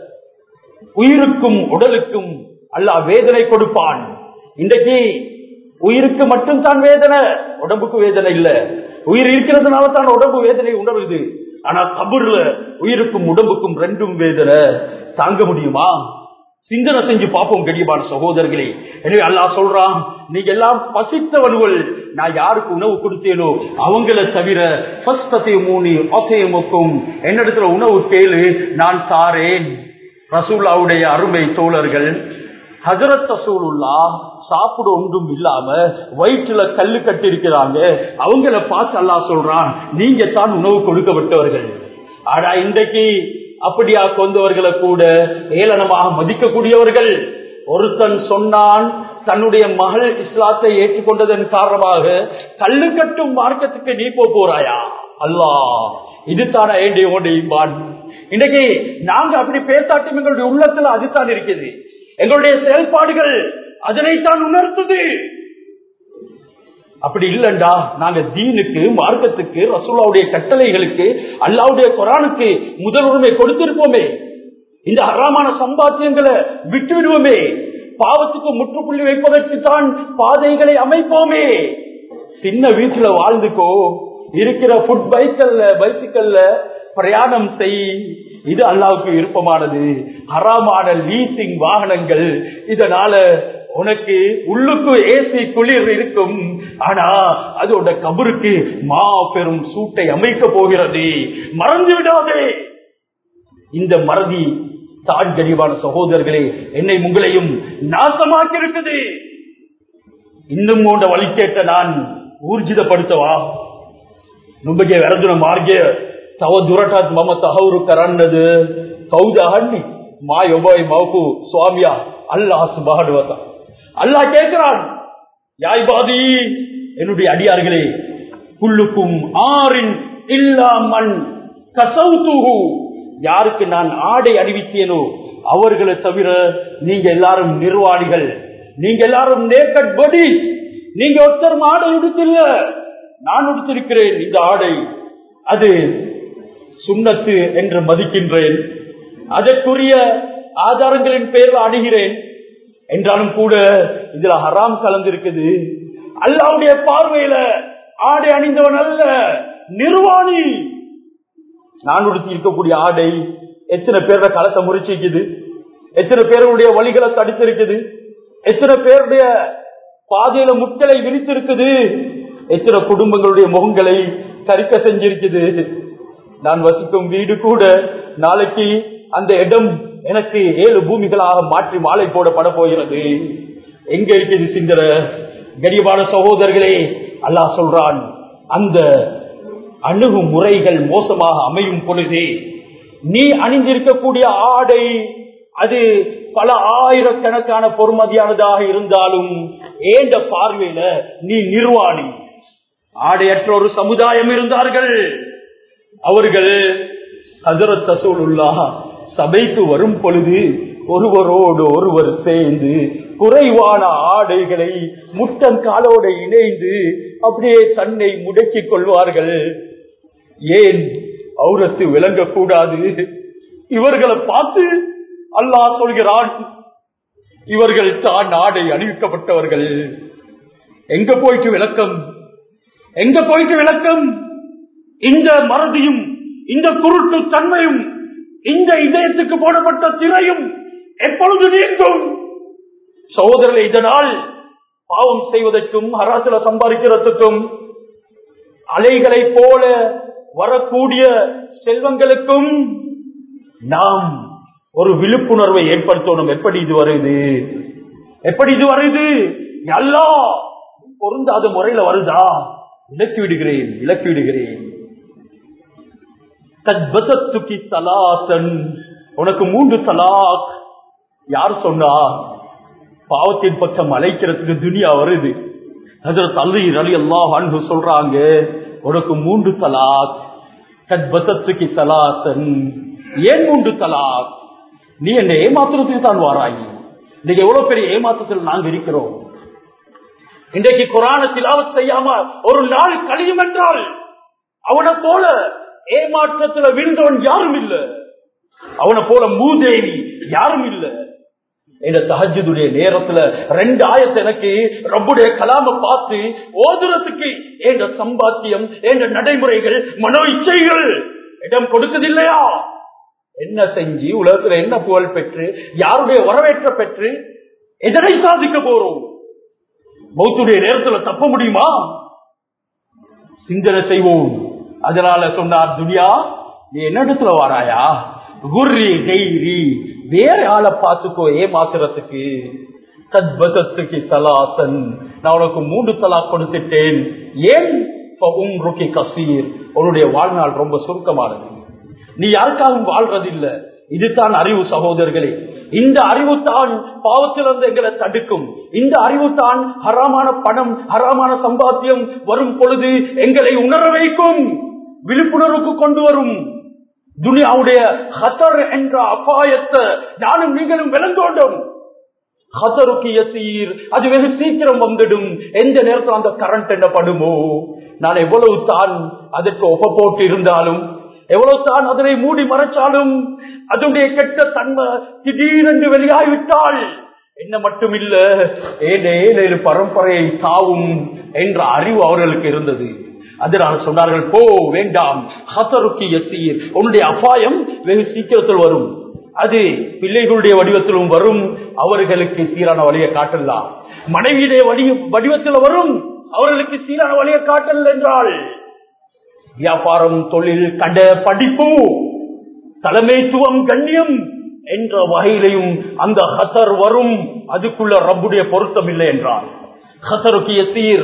உயிருக்கும் உடலுக்கும் அல்லாஹ் வேதனை கொடுப்பான் இன்றைக்கு உயிருக்கு மட்டும் தான் வேதனை உடம்புக்கு வேதனை இல்ல உயிர் இருக்கிறதுனால தான் உடம்பு வேதனை உணருது ஆனா கபூர்ல உயிருக்கும் உடம்புக்கும் ரெண்டும் வேதனை தாங்க முடியுமா சிந்தனை செஞ்சு பார்ப்போம் கடியமான சகோதரர்களே எனவே அல்லாஹ் சொல்றான் நீங்க எல்லாம் பசித்தவர்கள் நான் யாருக்கு உணவு கொடுத்தேனோ அவங்கள தவிர மூணி ஒத்தையமுக்கும் என்னிடத்துல உணவு கேளு நான் தாரேன் ரசூல்லாவுடைய அருமை தோழர்கள் ஹசரத் ரசூலுல்லா சாப்பிட ஒன்றும் இல்லாம வயிற்றுல கல்லு கட்டி இருக்கிறாங்க அவங்கள பார்த்து அல்லாஹ் சொல்றான் நீங்க தான் உணவு கொடுக்கப்பட்டவர்கள் ஆனா இன்றைக்கு அப்படியா கொண்டவர்களை கூட ஏளனமாக மதிக்கக்கூடியவர்கள் ஒருத்தன் சொன்னான் தன்னுடைய மகள் இஸ்லாத்தை ஏற்றுக்கொண்டதன் காரணமாக கல்லு கட்டும் மார்க்கத்துக்கு நீ போ போறாயா அல்லா இதுதான ஏண்டியோடையும்பான் இன்னைக்கு நாங்க அப்படி பேசாட்டும் எங்களுடைய உள்ளத்துல அதுதான் இருக்குது எங்களுடைய செயல்பாடுகள் அதனைத்தான் உணர்த்துது அப்படி இல்லண்டா நாங்க தீனுக்கு மார்க்கத்துக்கு ரசூலாவுடைய கட்டளைகளுக்கு அல்லாவுடைய குரானுக்கு முதல் உரிமை கொடுத்திருப்போமே இந்த ஹராமான சம்பாத்தியங்களை விட்டு விடுவோமே பாவத்துக்கு முற்றுப்புள்ளி வைப்பதற்கு தான் பாதைகளை அமைப்போமே சின்ன வீட்டுல வாழ்ந்துக்கோ இருக்கிற ஃபுட் பைக்கல்ல பைசிக்கல்ல பிரயாணம் செய் இது அல்லாவுக்கு விருப்பமானது ஹராமான லீசிங் வாகனங்கள் இதனால உனக்கு உள்ளுக்கு ஏசி குளிர் இருக்கும் ஆனா அதோட கபருக்கு மா பெரும் சூட்டை அமைக்க போகிறது மறந்து விடாதே இந்த மறதி தான் கனிவான சகோதரர்களே என்னை உங்களையும் நாசமாக்கி இருக்குது இன்னும் போன்ற வழி கேட்ட நான் ஊர்ஜிதப்படுத்தவா ನುಂಬಗೆ ವೆರದಿನ ಮಾರ್ಗೆ ತವ ದುರಟಾತ್ ಮಮ ತಹವರು ಕರನ್ನದು ಕೌದ ಹಣ್ಣಿ மா எவ்வாய் மவுக்கு சுவாமியா அல்லாஹ் சுபாடுவதா அல்லாஹ் கேட்கிறான் யாய்பாதி என்னுடைய அடியார்களே குள்ளுக்கும் ஆறின் இல்லா மண் கசவுத்துகு யாருக்கு நான் ஆடை அணிவித்தேனோ அவர்களை தவிர நீங்க எல்லாரும் நிர்வாணிகள் நீங்க எல்லாரும் நேக்கட் படி நீங்க ஒருத்தர் ஆடை உடுத்தில்ல நான் உடுத்திருக்கிறேன் இந்த ஆடை அது சுண்ணத்து என்று மதிக்கின்றேன் அதற்குரிய ஆதாரங்களின் பேரில் அணுகிறேன் என்றாலும் கூட இதுல ஹராம் கலந்திருக்குது அல்லாவுடைய பார்வையில ஆடை அணிந்தவன் அல்ல நிர்வாணி நான் உடுத்தி இருக்கக்கூடிய ஆடை எத்தனை பேரோட களத்தை முறிச்சிக்குது எத்தனை பேருடைய வழிகளை தடுத்திருக்குது எத்தனை பேருடைய பாதையில முட்களை விரித்திருக்குது எத்தனை குடும்பங்களுடைய முகங்களை கரிக்க செஞ்சிருக்குது நான் வசிக்கும் வீடு கூட நாளைக்கு அந்த இடம் எனக்கு ஏழு பூமிகளாக மாற்றி மாலை போடப்பட போகிறது எங்க இருக்குது சிந்தன கரிபான சகோதரர்களே அல்லாஹ் சொல்றான் அந்த அணுகுமுறைகள் மோசமாக அமையும் பொழுது நீ அணிந்திருக்கக்கூடிய ஆடை அது பல ஆயிரக்கணக்கான பொறுமதியானதாக இருந்தாலும் ஏண்ட பார்வையில நீ நிர்வாணி ஆடையற்ற ஒரு சமுதாயம் இருந்தார்கள் அவர்கள் ஹசரத் ரசூலுல்லா சபைக்கு வரும் பொழுது ஒருவரோடு ஒருவர் சேர்ந்து குறைவான ஆடைகளை முட்டம் காலோடு இணைந்து அப்படியே தன்னை முடக்கிக் கொள்வார்கள் ஏன் அவுரத்து விளங்கக்கூடாது இவர்களை பார்த்து அல்லாஹ் சொல்கிறான் இவர்கள் தான் ஆடை அணிவிக்கப்பட்டவர்கள் எங்க போயிட்டு விளக்கம் எங்க போயிட்டு விளக்கம் இந்த மறதியும் இந்த குருட்டு தன்மையும் இந்த இதயத்துக்கு போடப்பட்ட திரையும் எப்பொழுது நீங்கும் சகோதரர்கள் இதனால் பாவம் செய்வதற்கும் ஹராசில சம்பாதிக்கிறதுக்கும் அலைகளை போல வரக்கூடிய செல்வங்களுக்கும் நாம் ஒரு விழிப்புணர்வை ஏற்படுத்தணும் எப்படி இது வருது எப்படி இது வருது அல்லா பொருந்தாத முறையில வருதா விலக்கி விடுகிறேன் விலக்கி விடுகிறேன் தத்பசத்துக்கி தலாசன் உனக்கு மூன்று தலாக் யார் சொன்னா பாவத்தின் பக்கம் அழைக்கிறதுக்கு துனியா வருது அதில் தள்ளி அலி அல்லாஹ் அன்பு சொல்றாங்க உனக்கு மூன்று தலாக் தத்பசத்துக்கி தலாசன் ஏன் மூன்று தலாக் நீ என்ன ஏமாத்துறதுக்கு தான் வாராயி இன்னைக்கு எவ்வளவு பெரிய ஏமாற்றத்தில் நாங்க இருக்கிறோம் இன்றைக்கு குரான திலாவத் செய்யாம ஒரு நாள் கழியும் என்றால் அவனை போல ஏமாற்றத்துல வீழ்ந்தவன் யாரும் இல்ல அவனை போல மூதேவி யாரும் இல்ல என்ற தஹஜுடைய நேரத்துல ரெண்டு ஆயத்தை எனக்கு ரப்புடைய கலாம பார்த்து ஓதுறதுக்கு என்ற சம்பாத்தியம் என்ற நடைமுறைகள் மனோ இச்சைகள் இடம் கொடுக்குதில்லையா என்ன செஞ்சு உலகத்துல என்ன புகழ் பெற்று யாருடைய வரவேற்ற பெற்று எதனை சாதிக்க போறோம் மௌத்துடைய நேரத்துல தப்ப முடியுமா சிந்தனை செய்வோம் அதனால சொன்னார் துனியா நீ என்ன இடத்துல வாராயா குர்ரி கைரி வேற ஆளை பார்த்துக்கோ ஏமாத்துறதுக்கு தத்பதத்துக்கு தலாசன் நான் உனக்கு மூன்று தலா கொடுத்துட்டேன் ஏன் உம்ருக்கி கசீர் உன்னுடைய வாழ்நாள் ரொம்ப சுருக்கமானது நீ யாருக்காகவும் வாழ்றதில்லை இதுதான் அறிவு சகோதரர்களே இந்த அறிவு தான் பாவத்திலிருந்து எங்களை தடுக்கும் இந்த அறிவு தான் ஹராமான பணம் ஹராமான சம்பாத்தியம் வரும் பொழுது எங்களை உணர வைக்கும் விழிப்புணர்வுக்கு கொண்டு வரும் துனியாவுடைய ஹத்தர் என்ற அபாயத்தை நானும் நீங்களும் விளங்கோண்டும் ஹத்தருக்கு யசீர் அது வெகு சீக்கிரம் வந்துடும் எந்த நேரத்தில் அந்த கரண்ட் என்ன படுமோ நான் எவ்வளவு தான் அதற்கு ஒப்ப போட்டு இருந்தாலும் எவ்வளவு தான் அதனை மூடி மறைச்சாலும் அதனுடைய கெட்ட தன்மை திடீரென்று வெளியாகிவிட்டால் என்ன மட்டும் இல்ல ஏழு ஏழு பரம்பரையை தாவும் என்ற அறிவு அவர்களுக்கு இருந்தது அதனால சொன்னார்கள் போ வேண்டாம் ஹசருக்கு எசீர் உன்னுடைய அபாயம் வெகு சீக்கிரத்தில் வரும் அது பிள்ளைகளுடைய வடிவத்திலும் வரும் அவர்களுக்கு சீரான வழியை காட்டலாம் மனைவியுடைய வடி வடிவத்தில் வரும் அவர்களுக்கு சீரான வழியை காட்டல் என்றால் வியாபாரம் தொழில் கட படிப்பு தலைமைத்துவம் கண்ணியம் என்ற வகையிலையும் அந்த ஹசர் வரும் அதுக்குள்ள ரப்புடைய பொருத்தம் இல்லை என்றால் ஹசருக்கு எசீர்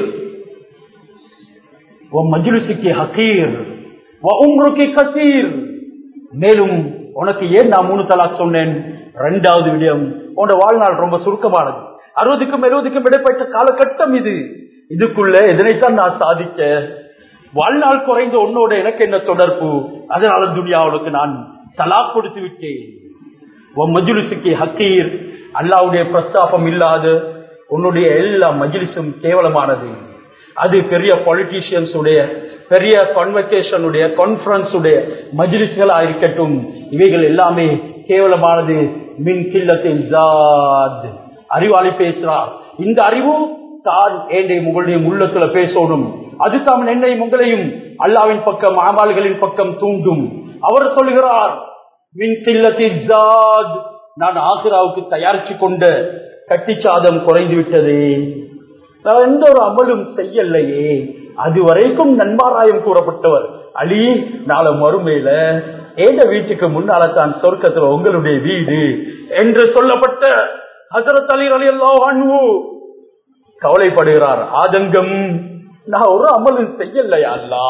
மஜ்லிசுக்கு ஹக்கீர் உம்ருக்கு கசீர் மேலும் உனக்கு ஏன் நான் மூணு தலாக் சொன்னேன் ரெண்டாவது விடயம் உன்னோட வாழ்நாள் ரொம்ப சுருக்கமானது அறுபதுக்கும் எழுபதுக்கும் இடைப்பட்ட காலகட்டம் இது இதுக்குள்ள எதனைத்தான் நான் சாதிக்க வாழ்நாள் குறைந்த உன்னோட எனக்கு என்ன தொடர்பு அதனால துனியாவுக்கு நான் தலாக் கொடுத்து விட்டேன் மஜ்லிசுக்கு ஹக்கீர் அல்லாவுடைய பிரஸ்தாபம் இல்லாத உன்னுடைய எல்லா மஜ்லிஸும் கேவலமானது அது பெரிய பொலிட்டீஷியன்ஸ் உடைய பெரிய கான்வெகேஷன் உடைய கான்பரன்ஸ் உடைய மஜ்லிஸ்களா இருக்கட்டும் இவைகள் எல்லாமே கேவலமானது மின் கில்லத்தின் அறிவாளி பேசுறார் இந்த அறிவு தான் ஏண்டை உங்களுடைய உள்ளத்துல பேசணும் அது தான் என்னையும் உங்களையும் அல்லாவின் பக்கம் ஆமால்களின் பக்கம் தூண்டும் அவர் சொல்கிறார் மின் கில்லத்தின் நான் ஆசிராவுக்கு தயாரிச்சு கொண்ட கட்டிச்சாதம் குறைந்து விட்டது நான் எந்த ஒரு அமலும் செய்யலையே அது வரைக்கும் நன்மாராயம் கூறப்பட்டவர் அலி நாளை மறுமையில ஏந்த வீட்டுக்கு முன்னால தான் சொர்க்கத்துல உங்களுடைய வீடு என்று சொல்லப்பட்ட ஹசரத் அலி அலி அல்லா கவலைப்படுகிறார் ஆதங்கம் நான் ஒரு அமலும் செய்யலையா அல்லா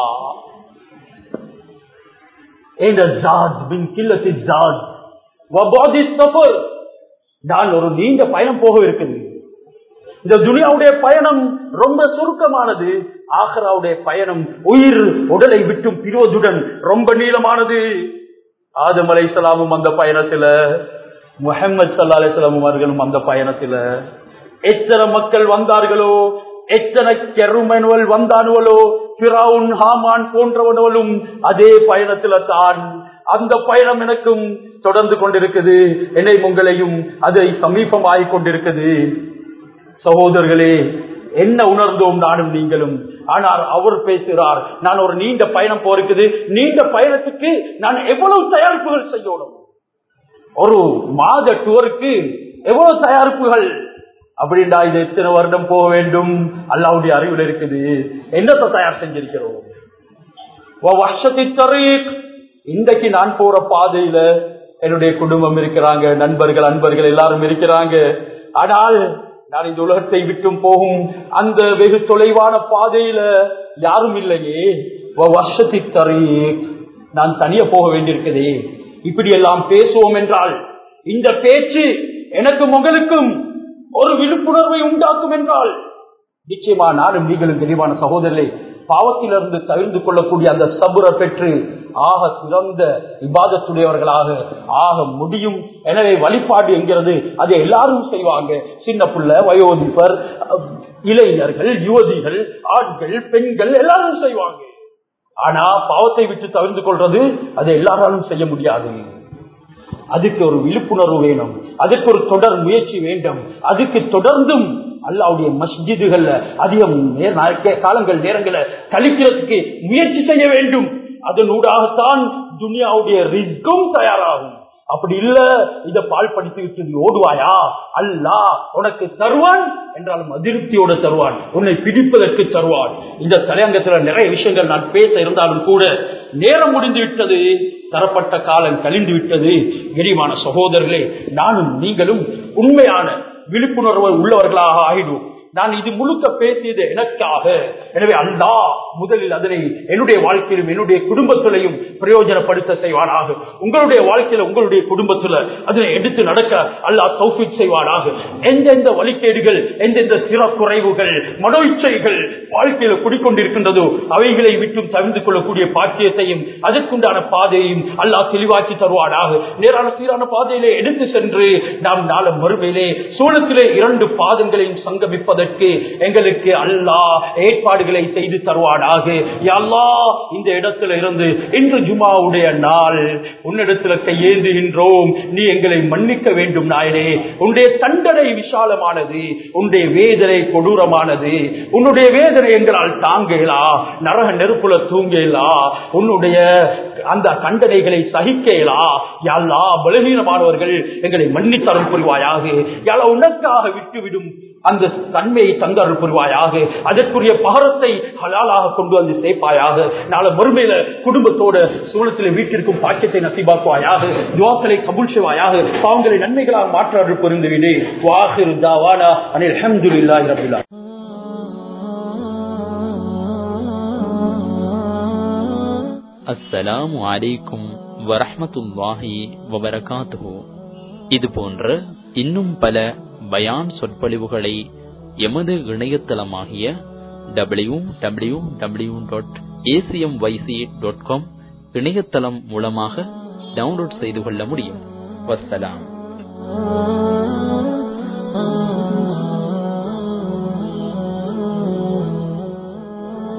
நான் ஒரு நீண்ட பயணம் போக இருக்குது இந்த துனியாவுடைய பயணம் ரொம்ப சுருக்கமானது ஆஹராவுடைய பயணம் உயிர் உடலை விட்டும் பிரிவதுடன் ரொம்ப நீளமானது ஆதம் அலை சலாமும் அந்த பயணத்துல முகமது சல்லா அலிஸ்லாமும் அவர்களும் அந்த பயணத்துல எத்தனை மக்கள் வந்தார்களோ எத்தனை கெருமனுவல் வந்தானுவலோ பிராவுன் ஹாமான் போன்றவனுவலும் அதே பயணத்துல தான் அந்த பயணம் எனக்கும் தொடர்ந்து கொண்டிருக்குது என்னை உங்களையும் அதை சமீபமாகிக் கொண்டிருக்குது சகோதரர்களே என்ன உணர்ந்தோம் நானும் நீங்களும் ஆனால் அவர் பேசுகிறார் நான் ஒரு நீண்ட பயணம் போருக்குது நீண்ட பயணத்துக்கு நான் எவ்வளவு தயாரிப்புகள் செய்யணும் ஒரு மாத டூருக்கு எவ்வளவு தயாரிப்புகள் அப்படின்னா இது எத்தனை வருடம் போக வேண்டும் அல்லாவுடைய அறிவில் இருக்குது என்னத்தை தயார் செஞ்சிருக்கிறோம் இன்றைக்கு நான் போற பாதையில என்னுடைய குடும்பம் இருக்கிறாங்க நண்பர்கள் அன்பர்கள் எல்லாரும் இருக்கிறாங்க ஆனால் நான் இந்த உலகத்தை விட்டும் போகும் அந்த வெகு தொலைவான பாதையில யாரும் இல்லையே வருஷத்தை தரீக் நான் தனிய போக வேண்டியிருக்கிறதே இப்படி எல்லாம் பேசுவோம் என்றால் இந்த பேச்சு எனக்கும் உங்களுக்கும் ஒரு விழிப்புணர்வை உண்டாக்கும் என்றால் நிச்சயமா நானும் நீங்களும் தெளிவான சகோதரர்களே பாவத்திலிருந்து தவிர்த்து கொள்ளக்கூடிய அந்த சபுர பெற்று ஆக சிறந்த விவாதத்துடையவர்களாக ஆக முடியும் எனவே வழிபாடு என்கிறது அதை எல்லாரும் செய்வாங்க சின்ன பிள்ளை வயோதிபர் இளைஞர்கள் யுவதிகள் ஆண்கள் பெண்கள் எல்லாரும் செய்வாங்க ஆனா பாவத்தை விட்டு தவிர்த்து கொள்றது அதை எல்லாராலும் செய்ய முடியாது அதுக்கு ஒரு விழிப்புணர்வு வேணும் அதுக்கு ஒரு தொடர் முயற்சி வேண்டும் அதுக்கு தொடர்ந்தும் அல்லாவுடைய மஸ்ஜிதுகள்ல அதிகம் காலங்கள் நேரங்களை கழிக்கிறதுக்கு முயற்சி செய்ய வேண்டும் அதனூடாகத்தான் துனியாவுடைய ரிஸ்கும் தயாராகும் அப்படி இல்ல இத பால் படித்து விட்டு நீ ஓடுவாயா அல்லா உனக்கு தருவான் என்றாலும் அதிருப்தியோட தருவான் உன்னை பிடிப்பதற்கு தருவான் இந்த தலையங்கத்துல நிறைய விஷயங்கள் நான் பேச இருந்தாலும் கூட நேரம் முடிந்து விட்டது தரப்பட்ட காலம் கழிந்து விட்டது கெரிமான சகோதரர்களே நானும் நீங்களும் உண்மையான விழிப்புணர்வு உள்ளவர்களாக ஆகிடுவோம் நான் இது முழுக்க பேசியது எனக்காக எனவே அல்லா முதலில் அதனை என்னுடைய வாழ்க்கையிலும் என்னுடைய குடும்பத்திலையும் பிரயோஜனப்படுத்த செய்வானாக உங்களுடைய வாழ்க்கையில உங்களுடைய குடும்பத்துல அதனை எடுத்து நடக்க அல்லாஹ் தௌஃபிக் செய்வானாக எந்தெந்த வழிகேடுகள் எந்தெந்த சிறக்குறைவுகள் மனோ இச்சைகள் வாழ்க்கையில குடிக்கொண்டிருக்கின்றதோ அவைகளை விட்டும் தவிர்த்து கொள்ளக்கூடிய பாக்கியத்தையும் அதற்குண்டான பாதையையும் அல்லாஹ் தெளிவாக்கி தருவானாக நேரான சீரான பாதையிலே எடுத்து சென்று நாம் நாள மறுமையிலே சூழத்திலே இரண்டு பாதங்களையும் சங்கமிப்பதற்கு எங்களுக்கு அல்லாஹ் ஏற்பாடுகளை செய்து தருவானாக யா அல்லாஹ் இந்த இடத்துல இருந்து இன்று ஜுமாவுடைய நாள் உன்னிடத்துல கையேந்துகின்றோம் நீ எங்களை மன்னிக்க வேண்டும் நாயனே உன்னுடைய தண்டனை விசாலமானது உன்னுடைய வேதனை கொடூரமானது உன்னுடைய வேதனை எங்களால் தாங்கலா நரக நெருப்புல தூங்கலா உன்னுடைய அந்த தண்டனைகளை சகிக்கலா யாழ்லா பலவீனமானவர்கள் எங்களை மன்னித்தரம் புரிவாயாக யாழ உனக்காக விட்டுவிடும் அந்த தன்மையை தந்தருள் புரிவாயாக அதற்குரிய பகரத்தை ஹலாலாக கொண்டு வந்து சேர்ப்பாயாக நாளை மறுமையில குடும்பத்தோட சூழத்திலே வீட்டிற்கும் பாக்கியத்தை நசிபாக்குவாயாக துவாக்களை கபுல் செய்வாயாக பாவங்களை நன்மைகளாக மாற்ற அருள் புரிந்துவிடு வாஹிர் தாவானா அனில் அஹமதுல்லாஹி ரபில்லா அஸ்ஸலாமு அலைக்கும் வரஹ்மத்துல்லாஹி வபரகாத்துஹு இது போன்ற இன்னும் பல பயான் சொற்பொழிவுகளை எமது இணையதளமாகிய W W W dot ACM YC dot com இணையதளம் மூலமாக டவுன்லோட் செய்து கொள்ள முடியும் வஸ்ஸலாம்